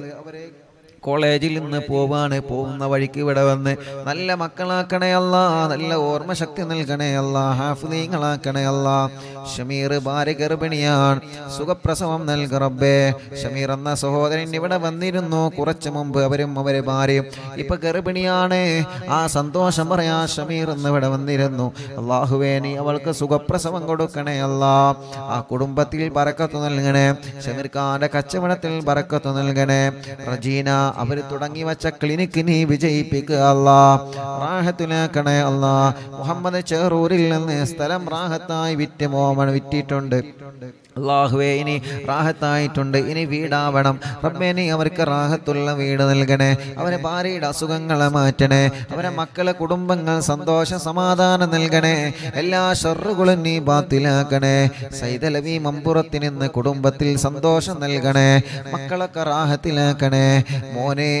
കോളേജിൽ നിന്ന് പോവാണ് പോകുന്ന വഴിക്ക് ഇവിടെ വന്ന് നല്ല മക്കളാക്കണേ അല്ല നല്ല ഓർമ്മ ശക്തി നൽകണേ അല്ല ഹാഫിലീങ്ങളാക്കണേ അല്ല ഷമീർ ഭാര്യ ഗർഭിണിയാണ് സുഖപ്രസവം നൽക റബ്ബേ ഷമീർ എന്ന സഹോദരൻ ഇവിടെ വന്നിരുന്നു കുറച്ചു മുമ്പ് അവരും അവരെ ഭാര്യയും ഇപ്പൊ ഗർഭിണിയാണ് ആ സന്തോഷം പറയാ ഷമീർ എന്ന് ഇവിടെ വന്നിരുന്നു അള്ളാഹുവേ നീ അവൾക്ക് സുഖപ്രസവം കൊടുക്കണേ അല്ല ആ കുടുംബത്തിൽ ബറക്കത്ത് നൽകണേ ഷമീർ ഖാന്റെ കച്ചവടത്തിൽ ബറക്കത്ത് നൽകണേ റജീന അവർ തുടങ്ങി വെച്ച ക്ലിനിക്ക് നീ വിജയിപ്പിക്കുക അല്ലാ റാഹത്തിലാക്കണേ അല്ലാ മുഹമ്മദ് ചെറൂരിൽ നിന്ന് സ്ഥലം റാഹത്തായി വിറ്റ് മോമൺ വിറ്റിട്ടുണ്ട് അള്ളാഹുവേ ഇനി റാഹത്തായിട്ടുണ്ട് ഇനി വീടാവണം റബ്ബേ നീ അവർക്ക് റാഹത്തുള്ള വീട് നൽകണേ അവരെ ഭാര്യയുടെ അസുഖങ്ങളെ മാറ്റണേ അവരെ മക്കളെ കുടുംബങ്ങൾ സന്തോഷ സമാധാനം നൽകണേ എല്ലാ ഷറുകളും നീ ബാത്തിലാക്കണേ സൈതലവി മമ്പുറത്തിൽ നിന്ന് കുടുംബത്തിൽ സന്തോഷം നൽകണേ മക്കളൊക്കെ റാഹത്തിലാക്കണേ മോനെ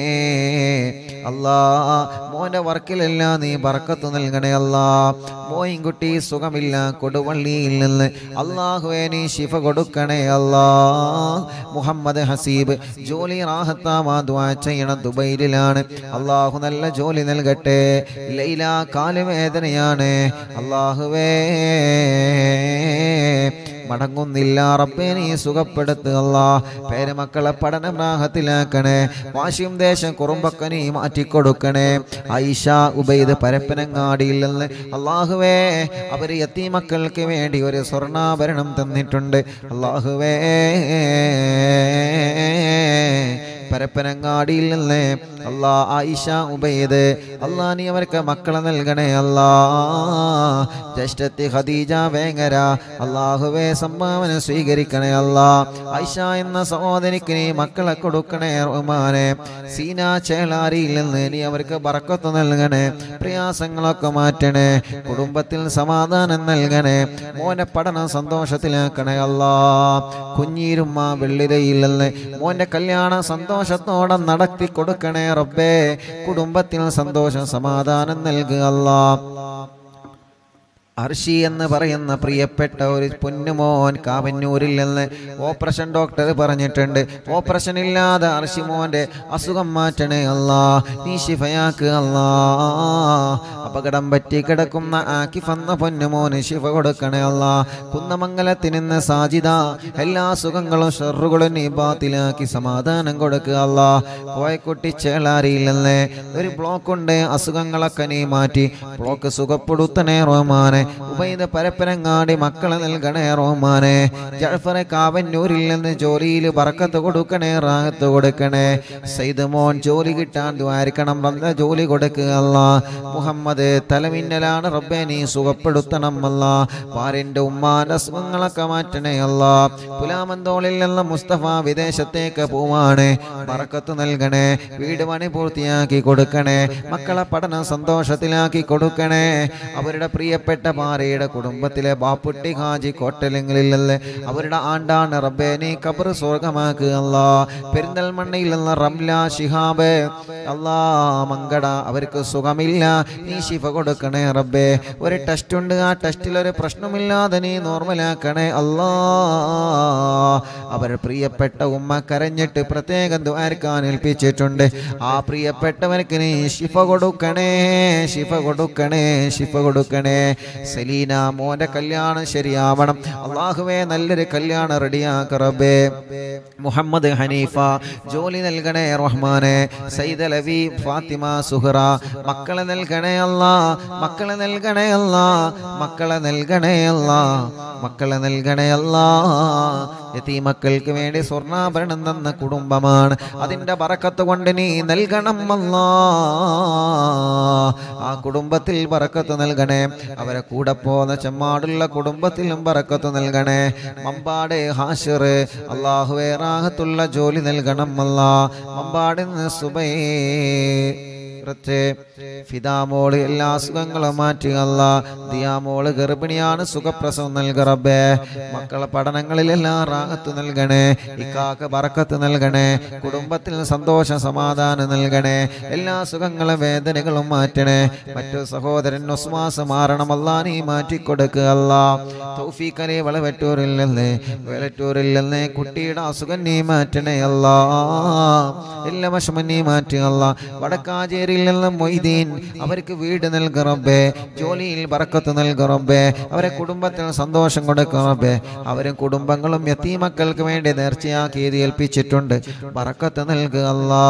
അല്ലാ മോന്റെ വർക്കിലെല്ലാം നീ ബർക്കത്ത് നൽകണേ അല്ലാ മോയിൻകുട്ടി സുഖമില്ല കൊടുവള്ളിയിൽ നിന്ന് അള്ളാഹുവേ നീ ശിഫ കൊടുക്കണേ അല്ലാ മുഹമ്മദ് ഹസീബ് ജോലി റാഹത്താമാ ദ്വാ ചെയ്യണം ദുബൈയിലാണ് അള്ളാഹു നല്ല ജോലി നൽകട്ടെ ലൈല കാലുവേദനയാണ് അള്ളാഹുവേ മടങ്ങുന്നില്ല റബ്ബേ നീ സുഖപ്പെടുത്തുക പേരമക്കളെ പഠനം റാഹത്തിലാക്കണേ വാശിയും ദേശം കുറുമ്പൊക്കെ നീ മാറ്റിക്കൊടുക്കണേ ഐഷ ഉബൈദ് പരപ്പനങ്ങാടിയിൽ നിന്ന് അള്ളാഹുവേ അവർ എത്തി മക്കൾക്ക് വേണ്ടി ഒരു സ്വർണ്ണാഭരണം തന്നിട്ടുണ്ട് അള്ളാഹുവേ പരപ്പനങ്ങാടിയിൽ നിന്ന് അല്ലാ ആയിഷ ഉബൈദ് അല്ലാ നീ അവർക്ക് മക്കളെ നൽകണേ അല്ലാ ജ്യേഷ്ഠത്തി ഖദീജ വേങ്ങര അള്ളാഹുവേ സംഭാവന സ്വീകരിക്കണേ അല്ലാ ആയിഷ എന്ന സഹോദരിക്ക് നീ മക്കളെ കൊടുക്കണേ റഹ്മാനെ സീന ചേളാരിയിൽ നിന്ന് നീ അവർക്ക് ബറക്കത്ത് നൽകണേ പ്രയാസങ്ങളൊക്കെ മാറ്റണേ കുടുംബത്തിൽ സമാധാനം നൽകണേ മോനെ പഠനം സന്തോഷത്തിലാക്കണേ അല്ലാ കുഞ്ഞീരുമ്മ വെള്ളിരയിൽ നിന്ന് മോന്റെ കല്യാണം സന്തോഷത്തോടെ നടത്തി കൊടുക്കണേ റബ്ബേ കുടുംബത്തിൽ സന്തോഷം സമാധാനം നൽകുക അല്ലാ അർഷി എന്ന് പറയുന്ന പ്രിയപ്പെട്ട ഒരു പൊന്നുമോൻ കാവന്നൂരിൽ നിന്ന് ഓപ്പറേഷൻ ഡോക്ടർ പറഞ്ഞിട്ടുണ്ട് ഓപ്പറേഷൻ ഇല്ലാതെ അർഷി മോന്റെ അസുഖം മാറ്റണേ അല്ലാ നീ ശിഫയാക്ക് അല്ലാ അപകടം പറ്റി കിടക്കുന്ന ആക്കിഫ് എന്ന പൊന്നുമോന് ശിഫ കൊടുക്കണേ അല്ലാ കുന്നമംഗലത്തിൽ നിന്ന് സാജിദ എല്ലാ സുഖങ്ങളും ഷെറുകളും നീ ബാത്തിലാക്കി സമാധാനം കൊടുക്കുക അല്ലാ കോയക്കുട്ടി ചേളാരിയിൽ നിന്ന് ഒരു ബ്ലോക്ക് ഉണ്ട് അസുഖങ്ങളൊക്കെ നീ മാറ്റി ബ്ലോക്ക് സുഖപ്പെടുത്തണേ റഹ്മാനെ ഉബൈദ് പരപ്പനങ്ങാടി മക്കളെ നൽകണേ റഹ്മാനെ ജഴഫറെ കാവന്നൂരിൽ നിന്ന് ജോലിയിൽ പറക്കത്ത് കൊടുക്കണേ റാഹത്ത് കൊടുക്കണേ സൈദ് മോൻ ജോലി കിട്ടാൻ ദ്വാരിക്കണം നല്ല ജോലി കൊടുക്കുക അല്ല മുഹമ്മദ് തലമിന്നലാണ് റബ്ബെ നീ സുഖപ്പെടുത്തണം അല്ല ഭാര്യന്റെ ഉമ്മാന്റെ അസുഖങ്ങളൊക്കെ മാറ്റണേ അല്ല പുലാമന്തോളിൽ നിന്ന് മുസ്തഫ വിദേശത്തേക്ക് പോവാണ് പറക്കത്ത് നൽകണേ വീട് പണി പൂർത്തിയാക്കി കൊടുക്കണേ മക്കളെ പഠനം സന്തോഷത്തിലാക്കി കൊടുക്കണേ അവരുടെ പ്രിയപ്പെട്ട ഭാര്യയുടെ കുടുംബത്തിലെ ബാപ്പുട്ടി ഹാജി കോട്ടലങ്ങളിൽ നിന്ന് അവരുടെ ആണ്ടാണ് റബ്ബേ നീ കബർ സ്വർഗമാക്കുക അല്ലാ പെരിന്തൽമണ്ണയിൽ നിന്ന് റംല ഷിഹാബ് അല്ലാ മങ്കട അവർക്ക് സുഖമില്ല നീ ശിഫ കൊടുക്കണേ റബ്ബേ ഒരു ടെസ്റ്റ് ഉണ്ട് ആ ടെസ്റ്റിൽ ഒരു പ്രശ്നമില്ലാതെ നീ നോർമലാക്കണേ അല്ലാ അവർ പ്രിയപ്പെട്ട ഉമ്മ കരഞ്ഞിട്ട് പ്രത്യേകം ദ്വാരക്കാൻ ഏൽപ്പിച്ചിട്ടുണ്ട് ആ പ്രിയപ്പെട്ടവർക്ക് നീ ശിഫ കൊടുക്കണേ ശിഫ കൊടുക്കണേ ശിഫ കൊടുക്കണേ സെലീന മോന്റെ കല്യാണം ശരിയാവണം അള്ളാഹുവേ നല്ലൊരു കല്യാണം റെഡിയാക്ക റബ്ബേ മുഹമ്മദ് ഹനീഫ ജോലി നൽകണേ റഹ്മാനെ സൈദ് അലവി ഫാത്തിമ സുഹറ മക്കളെ നൽകണേ അല്ല മക്കളെ നൽകണേ അല്ല മക്കളെ നൽകണേ അല്ല മക്കളെ നൽകണേ അല്ല മക്കൾക്ക് വേണ്ടി സ്വർണ്ണാഭരണം തന്ന കുടുംബമാണ് അതിന്റെ ബറക്കത്ത് കൊണ്ട് നീ നൽകണം അല്ലാ ആ കുടുംബത്തിൽ ബറക്കത്ത് നൽകണേ അവരെ കൂടെ പോന്ന ചെമ്മാടുള്ള കുടുംബത്തിലും ബറക്കത്ത് നൽകണേ മമ്പാട് ഹാഷിർ അള്ളാഹുവേ റാഹത്തുള്ള ജോലി നൽകണം അല്ല മമ്പാടിൽ നിന്ന് സുബൈ ഫിദാമോള് എല്ലാ അസുഖങ്ങളും മാറ്റി അല്ല ദിയാമോള് ഗർഭിണിയാണ് സുഖപ്രസവം നൽകറബേ മക്കളെ പഠനങ്ങളിലെല്ലാം റാഹത്ത് നൽകണേ ഇക്കാക്ക് ബറക്കത്ത് നൽകണേ കുടുംബത്തിൽ സന്തോഷ സമാധാനം നൽകണേ എല്ലാ സുഖങ്ങളും വേദനകളും മാറ്റണേ മറ്റു സഹോദരൻ ഒസ്മാസ് മാറണമല്ല നീ മാറ്റിക്കൊടുക്കുക അല്ല തൗഫീഖലി വളവറ്റൂരിൽ നിന്ന് വെളറ്റൂരിൽ നിന്ന് കുട്ടിയുടെ അസുഖം നീ മാറ്റണേ അല്ല എല്ലാ വിഷമം നീ മാറ്റുക അല്ല വടക്കാഞ്ചേരിയിൽ നിന്ന് മൊയ്തീൻ അവർക്ക് വീട് നൽകറബേ ജോലിയിൽ ബറക്കത്ത് നൽകറബേ അവരെ കുടുംബത്തിൽ സന്തോഷം കൊടുക്കറബേ അവരും കുടുംബങ്ങളും യത്തീമക്കൾക്ക് വേണ്ടി നേർച്ചയാക്കി ഇത് ഏൽപ്പിച്ചിട്ടുണ്ട് ബറക്കത്ത് നൽകുക അല്ലാ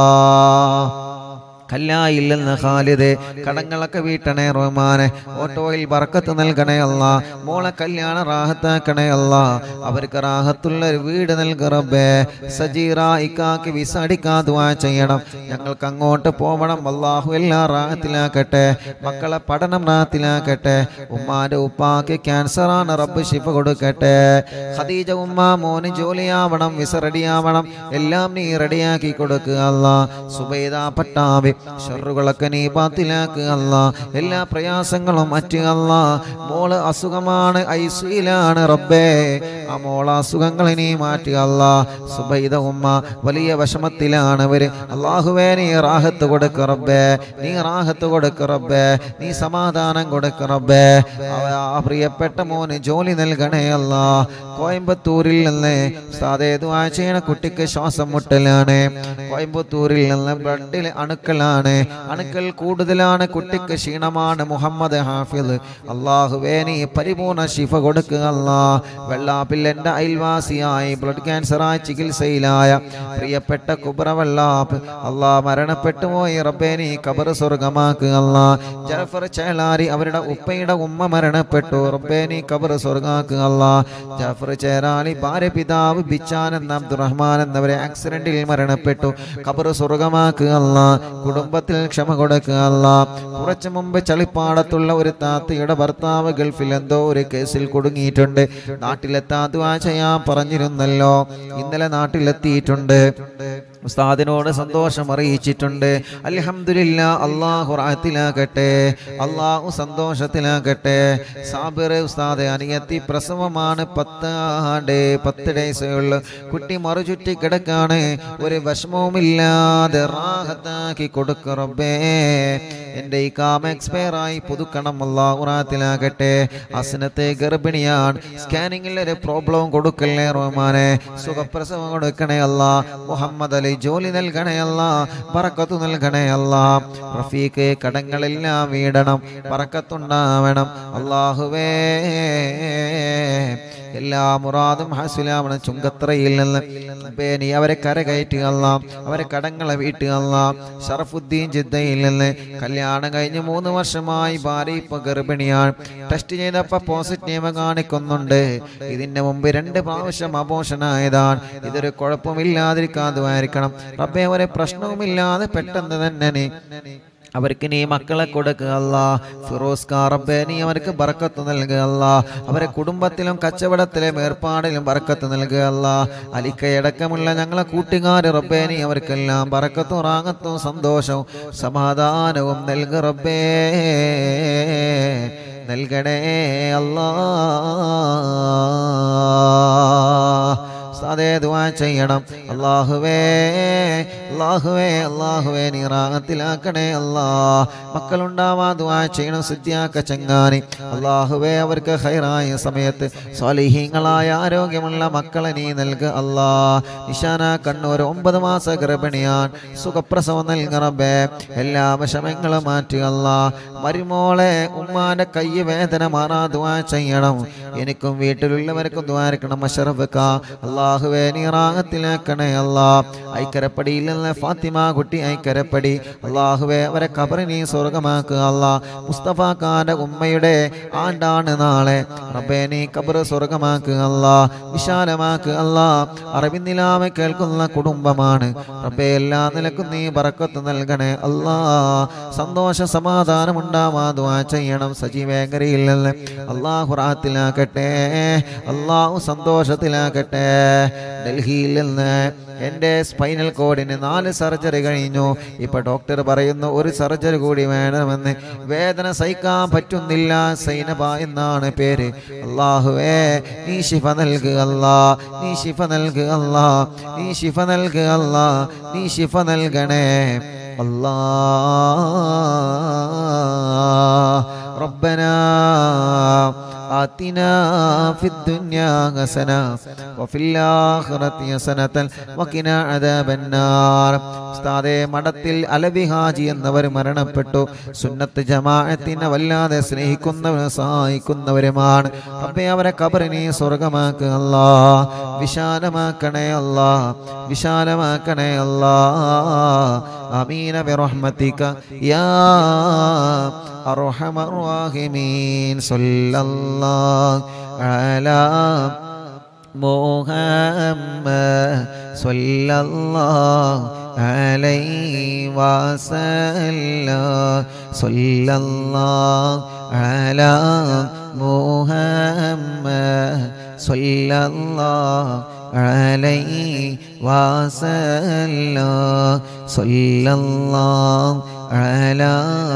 കല്ലായില്ലെന്ന് ഖാലിദ് കടങ്ങളൊക്കെ വീട്ടണേ റഹ്മാനെ ഓട്ടോയിൽ ബർക്കത്ത് നൽകണേ അല്ല മോളെ കല്യാണ റാഹത്താക്കണേ അല്ല അവർക്ക് റാഹത്തുള്ള ഒരു വീട് നൽകറബേ സജീറ ഇക്കാക്ക് വിസ അടിക്കാതുവാ ചെയ്യണം ഞങ്ങൾക്ക് അങ്ങോട്ട് പോവണം അള്ളാഹു എല്ലാം റാഹത്തിലാക്കട്ടെ മക്കളെ പഠനം റാഹത്തിലാക്കട്ടെ ഉമ്മാന്റെ ഉപ്പാക്ക് ക്യാൻസറാണ് റബ്ബ് ശിഫ കൊടുക്കട്ടെ ഖദീജ ഉമ്മ മോന് ജോലിയാവണം വിസ റെഡിയാവണം എല്ലാം നീ റെഡിയാക്കി കൊടുക്കുക അല്ല സുബൈദ പട്ടാവി ഷറുകളൊക്കെ നീ പാത്തിലാക്കുക അല്ല എല്ലാ പ്രയാസങ്ങളും മാറ്റുക അല്ല മോള് അസുഖമാണ് ഐസിയിലാണ് റബ്ബേ ആ മോള അസുഖങ്ങൾ നീ മാറ്റുക അല്ല സുബൈദ ഉമ്മ വലിയ വിഷമത്തിലാണ് അവര് അള്ളാഹുവേ നീ റാഹത്ത് കൊടുക്ക റബ്ബേ നീ റാഹത്ത് കൊടുക്ക റബ്ബേ നീ സമാധാനം കൊടുക്ക റബ്ബേ അവ- ആ പ്രിയപ്പെട്ട മോന് ജോലി നൽകണേ അല്ല കോയമ്പത്തൂരിൽ നിന്ന് സാധേതു ആഴ്ചയണ കുട്ടിക്ക് ശ്വാസം മുട്ടലാണ് കോയമ്പത്തൂരിൽ നിന്ന് ബ്ലഡിൽ അണുക്കളാണ് അണുക്കൾ കൂടുതലാണ് കുട്ടിക്ക് ക്ഷീണമാണ് മുഹമ്മദ് ഹാഫിദ് അള്ളാഹുവേ നീ പരിപൂർണ ശിഫ കൊടുക്കുക അല്ലാ വെള്ളാപ്പിൽ എൻ്റെ അയൽവാസിയായി ബ്ലഡ് ക്യാൻസറായി ചികിത്സയിലായ പ്രിയപ്പെട്ട കുബ്ര വെള്ളാപ്പ് അള്ളാ മരണപ്പെട്ടു പോയി റബ്ബേ നീ കബർ സ്വർഗമാക്കുക അല്ലാ ജഫർ ചേലാരി അവരുടെ ഉപ്പയുടെ ഉമ്മ മരണപ്പെട്ടു റബ്ബേ നീ കബർ സ്വർഗാക്കുക അല്ലാ ജഫർ ചേരാലി ഭാര്യ പിതാവ് ബിച്ചാൻ എന്ന അബ്ദുറഹ്മാൻ എന്നവരെ ആക്സിഡന്റിൽ മരണപ്പെട്ടു കബർ സ്വർഗമാക്കുക അല്ലാ കുടുംബത്തിൽ ക്ഷമ കൊടുക്കുക അല്ലാ കുറച്ചു മുമ്പ് ചളിപ്പാടത്തുള്ള ഒരു താത്തയുടെ ഭർത്താവ് ഗൾഫിൽ എന്തോ ഒരു കേസിൽ കുടുങ്ങിയിട്ടുണ്ട് നാട്ടിലെത്താ ദുആ ചെയ്യാൻ പറഞ്ഞിരുന്നല്ലോ ഇന്നലെ നാട്ടിലെത്തിയിട്ടുണ്ട് ഉസ്താദിനോട് സന്തോഷം അറിയിച്ചിട്ടുണ്ട് അൽഹംദുലില്ലാ അള്ളാഹു റാഹത്തിലാകട്ടെ അള്ളാഹു സന്തോഷത്തിലാകട്ടെ സാബിർ ഉസ്താദ് അനിയത്തി പ്രസവമാണ് പത്താണ്ട് പത്ത് ഡേയ്സുള്ള കുട്ടി മറുചുറ്റി കിടക്കാണ് ഒരു വിഷമവുമില്ലാതെ റാഹത്താക്കി കൊടുക്കറബേ എൻ്റെ ഈ കാമ എക്സ്പയർ ആയി പുതുക്കണം അള്ളാഹു റാഹത്തിലാകട്ടെ അസനത്തെ ഗർഭിണിയാണ് സ്കാനിങ്ങിൽ ഒരു പ്രോബ്ലം കൊടുക്കല്ലേ റഹ്മാനെ സുഖപ്രസവം കൊടുക്കണേ അല്ല മുഹമ്മദ് അലി ജോലി നൽകണേ അല്ല പറക്കത്തു നൽകണേ അല്ല റഫീഖ് കടങ്ങളെല്ലാം വീടണം പറക്കത്തുണ്ടാവണം അള്ളാഹുവേ എല്ലാ മുറാദും ഹാസിലാവണം ചുങ്കത്രയിൽ നിന്ന് റബ്ബേ, നീ അവരെ കരകയറ്റുക അല്ല അവരെ കടങ്ങളെ വീട്ടുക അല്ല ഷറഫുദ്ദീൻ ജിദ്ദയിൽ നിന്ന് കല്യാണം കഴിഞ്ഞ് മൂന്ന് വർഷമായി ഭാര്യ ഇപ്പൊ ഗർഭിണിയാണ് ടെസ്റ്റ് ചെയ്തപ്പോ പോസിറ്റീവ് കാണിക്കുന്നുണ്ട് ഇതിന്റെ മുമ്പ് രണ്ട് പ്രാവശ്യം അപോഷനായതാണ് ഇതൊരു കുഴപ്പമില്ലാതിരിക്കാതുമായിരിക്കണം റബ്ബേ ഒരു പ്രശ്നവുമില്ലാതെ പെട്ടെന്ന് തന്നെ നീ അവർക്ക് നീ മക്കളെ കൊടുക്കുക അല്ല ഫിറോസ് ഖാൻ റബ്ബേ നീ അവർക്ക് ബർക്കത്ത് നൽകുക അല്ല അവരെ കുടുംബത്തിലും കച്ചവടത്തിലും ഏർപ്പാടിലും ബർക്കത്ത് നൽകുക അല്ല അലിക്കയടക്കമുള്ള ഞങ്ങളെ കൂട്ടുകാർ റബ്ബേ നീ അവർക്കെല്ലാം ബർക്കത്തും റാങ്ങത്തും സന്തോഷവും സമാധാനവും നൽകുക റബ്ബേ നൽകണേ അല്ലാ ഉസ്താദേ ദുആ ചെയ്യണം അള്ളാഹുവേ അള്ളാഹുവേ അള്ളാഹുവേ നീ റാഹത്തിലാക്കണേ അല്ലാ മക്കളുണ്ടാവാ ദുആ ചെയ്യണം സിദ്ധിയാക്ക ചങ്ങാനി അള്ളാഹുവേ അവർക്ക് ഹൈറായ സമയത്ത് സ്വാലിഹീങ്ങളായ ആരോഗ്യമുള്ള മക്കളെ നീ നൽകുക അല്ലാ നിശാന കണ്ണൂർ ഒമ്പത് മാസ ഗർഭിണിയാൻ സുഖപ്രസവം നൽകണബേ എല്ലാ വിഷമങ്ങളും മാറ്റുക അല്ലാ മരുമോളെ ഉമ്മാന്റെ കൈ വേദന മാറാ ദുആ ചെയ്യണം എനിക്കും വീട്ടിലുള്ളവർക്കും ദ്വാരക്കണം അഷറഫക്ക അള്ളാഹുവേ നീ റാഹത്തിലാക്കണേ അല്ലാ ഐക്കരപ്പടിയിൽ നിന്ന് ഫാത്തിമ കുട്ടി ഐക്കരപ്പടി അള്ളാഹുവേ അവരെ കബറി നീ സ്വർഗമാക്കുക അല്ലാ മുസ്തഫ ഖാന്റെ ഉമ്മയുടെ ആണ്ടാണ് നാളെ റബ്ബേ നീ കബർ സ്വർഗമാക്കുക അല്ലാ വിശാലമാക്കുക അല്ലാ അറിവിന്ദിലാമെ കേൾക്കുന്ന കുടുംബമാണ് റബ്ബേ എല്ലാ നിലക്കും നീ ബറക്കത്ത് നൽകണേ അല്ലാ സന്തോഷ സമാധാനം ഉണ്ടാവാ ദുആ ചെയ്യണം സജീവേങ്കരയിൽ നിന്ന് അള്ളാഹു റാത്തിലാക്കട്ടെ അള്ളാഹു സന്തോഷത്തിലാക്കട്ടെ ഡൽഹിയിൽ നിന്ന് എൻ്റെ സ്പൈനൽ കോഡിന് നാല് സർജറി കഴിഞ്ഞു ഇപ്പൊ ഡോക്ടർ പറയുന്നു ഒരു സർജറി കൂടി വേണമെന്ന് വേദന സഹിക്കാൻ പറ്റുന്നില്ല സൈനബ എന്നാണ് പേര് അള്ളാഹുവേ നീ ശിഫ നൽകുക അല്ലാ നീ ശിഫ നൽകുക അല്ലാ നീ ശിഫ നൽകുക അല്ലാ നീ ശിഫ നൽകണേ അല്ലാ ربنا آتنا في الدنيا حسنة وفي الآخرة حسنة وقنا عذاب النار ഉസ്താദെ മഠത്തിൽ അലവി ഹാജി എന്നവർ മരണപ്പെട്ടു സുന്നത്ത് ജമാഅത്തിനെ വല്ലാതെ സ്നേഹിക്കുന്നവരും സഹായിക്കുന്നവരുമാണ് അപ്പേ അവരെ കബറിനെ സ്വർഗമാക്കുക അല്ലാ വിശാലമാക്കണേ അല്ലാ വിശാലമാക്കണേ അല്ലാ അമീന ബിറഹ്മതിക യാ അർഹമർ റഹീമീൻ സല്ലല്ലാഹു അലാ മുഹമ്മദ് സല്ലല്ലാഹു അലൈഹി വസല്ലം സല്ലല്ലാഹു അലാ മുഹമ്മദ് സല്ലല്ലാഹു അലൈഹി വസല്ലം സല്ലല്ലാഹു അലാ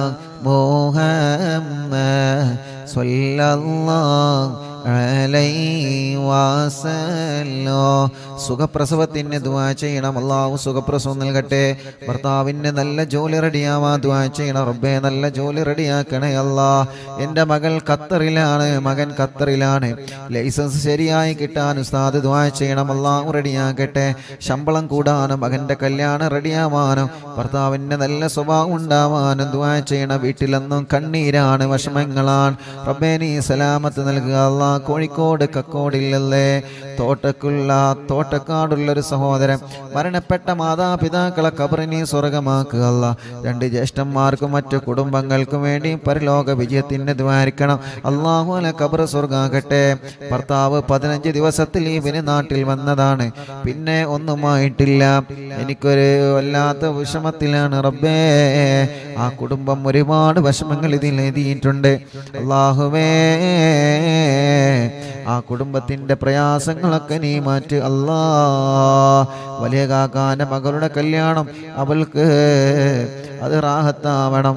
മുഹമ്മദ് സല്ലല്ലാഹു അലൈഹി വസല്ലോ സുഖപ്രസവത്തിന് ദുആ ചെയ്യണം അള്ളാഹു സുഖപ്രസവം നൽകട്ടെ ഭർത്താവിന് നല്ല ജോലി റെഡിയാവാ ദുആ ചെയ്യണം റബ്ബേ നല്ല ജോലി റെഡിയാക്കണേ അല്ലാ എൻ്റെ മകൾ ഖത്തറിലാണ് മകൻ ഖത്തറിലാണ് ലൈസൻസ് ശരിയായി കിട്ടാൻ ഉസ്താദ് ദുആ ചെയ്യണം അള്ളാഹു റെഡിയാക്കട്ടെ ശമ്പളം കൂടാനും മകൻ്റെ കല്യാണം റെഡിയാവാനും ഭർത്താവിന് നല്ല സ്വഭാവം ഉണ്ടാവാനും ദുആ ചെയ്യണം വീട്ടിലെന്നും കണ്ണീരാണ് വിഷമങ്ങളാണ് റബ്ബേ നീ സലാമത്ത് നൽകുക അല്ലാ കോഴിക്കോട് കക്കോടില്ലല്ലേ തോട്ടക്കുള്ള തോട്ടക്കാടുള്ള ഒരു സഹോദരൻ മരണപ്പെട്ട മാതാപിതാക്കളെ കബറിനെ സ്വർഗമാക്കുക അല്ല രണ്ട് ജ്യേഷ്ഠന്മാർക്കും മറ്റു കുടുംബങ്ങൾക്കും വേണ്ടി പരലോക വിജയത്തിന് ദ്വാരിക്കണം അള്ളാഹു അല കബർ സ്വർഗാകട്ടെ ഭർത്താവ് പതിനഞ്ച് ദിവസത്തിൽ ലീവിന് നാട്ടിൽ വന്നതാണ് പിന്നെ ഒന്നുമായിട്ടില്ല എനിക്കൊരു വല്ലാത്ത വിഷമത്തിലാണ് റബ്ബേ ആ കുടുംബം ഒരുപാട് വിഷമങ്ങൾ ഇതിൽ എഴുതിയിട്ടുണ്ട് അള്ളാഹുവേ ആ കുടുംബത്തിന്റെ പ്രയാസങ്ങളൊക്കെ നീ മാറ്റ് അല്ലാ വലിയ കാക്കാന്റെ മകളുടെ കല്യാണം അവൾക്ക് അത് റാഹത്താവണം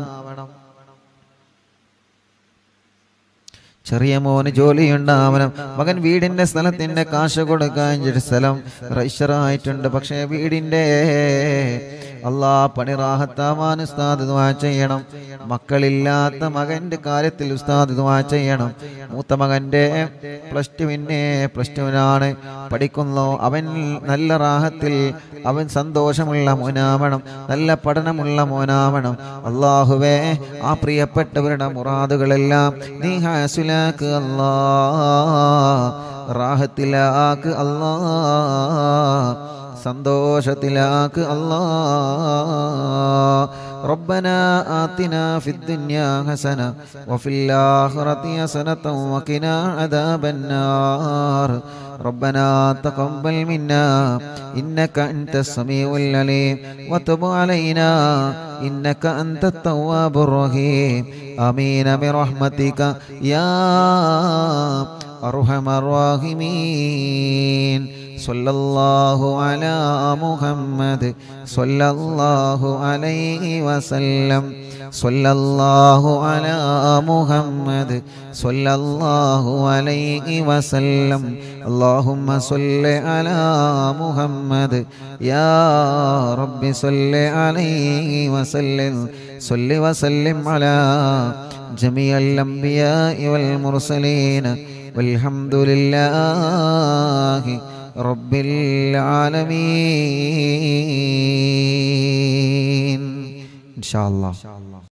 ചെറിയ മോന് ജോലിയുണ്ടാവണം മകൻ വീടിന്റെ സ്ഥലത്തിന്റെ കാശ് കൊടുക്കാൻ ഒരു സ്ഥലം രജിസ്റ്ററായിട്ടുണ്ട് പക്ഷേ വീടിന്റെ അള്ളാ പണി റാഹത്താവാൻ ഉസ്താദ് ദുആ ചെയ്യണം മക്കളില്ലാത്ത മകന്റെ കാര്യത്തിൽ ഉസ്താദ് ദുആ ചെയ്യണം മൂത്ത മകന്റെ പ്ലസ് ടുവിനെ പ്ലസ് ടുവിനാണ് പഠിക്കുന്നു അവൻ നല്ല റാഹത്തിൽ അവൻ സന്തോഷമുള്ള മോനാവണം നല്ല പഠനമുള്ള മോനാവണം അള്ളാഹുവേ ആ പ്രിയപ്പെട്ടവരുടെ മുറാദുകളെല്ലാം നീ ഹാസുലാക്ക് അല്ലാ റാഹത്തിലാക്ക് അല്ലാ സന്തോഷത്തിലാക്ക് അല്ലാ ربنا آتنا في الدنيا حسنة وفي الآخرة حسنة وقنا عذاب النار ربنا تقبل منا إنك أنت السميع العليم وتب علينا إنك أنت التواب الرحيم آمين برحمتك يا أرحم الراحمين صلى الله على محمد صلى الله عليه وسلم സല്ലല്ലാഹു അലാ മുഹമ്മദ് സല്ലല്ലാഹു അലൈഹി വസല്ലം اللهم صل على محمد يا رب صل عليه وسلم صل وسلم على جميع الأنبياء والمرسلين والحمد لله رب العالمين إن شاء الله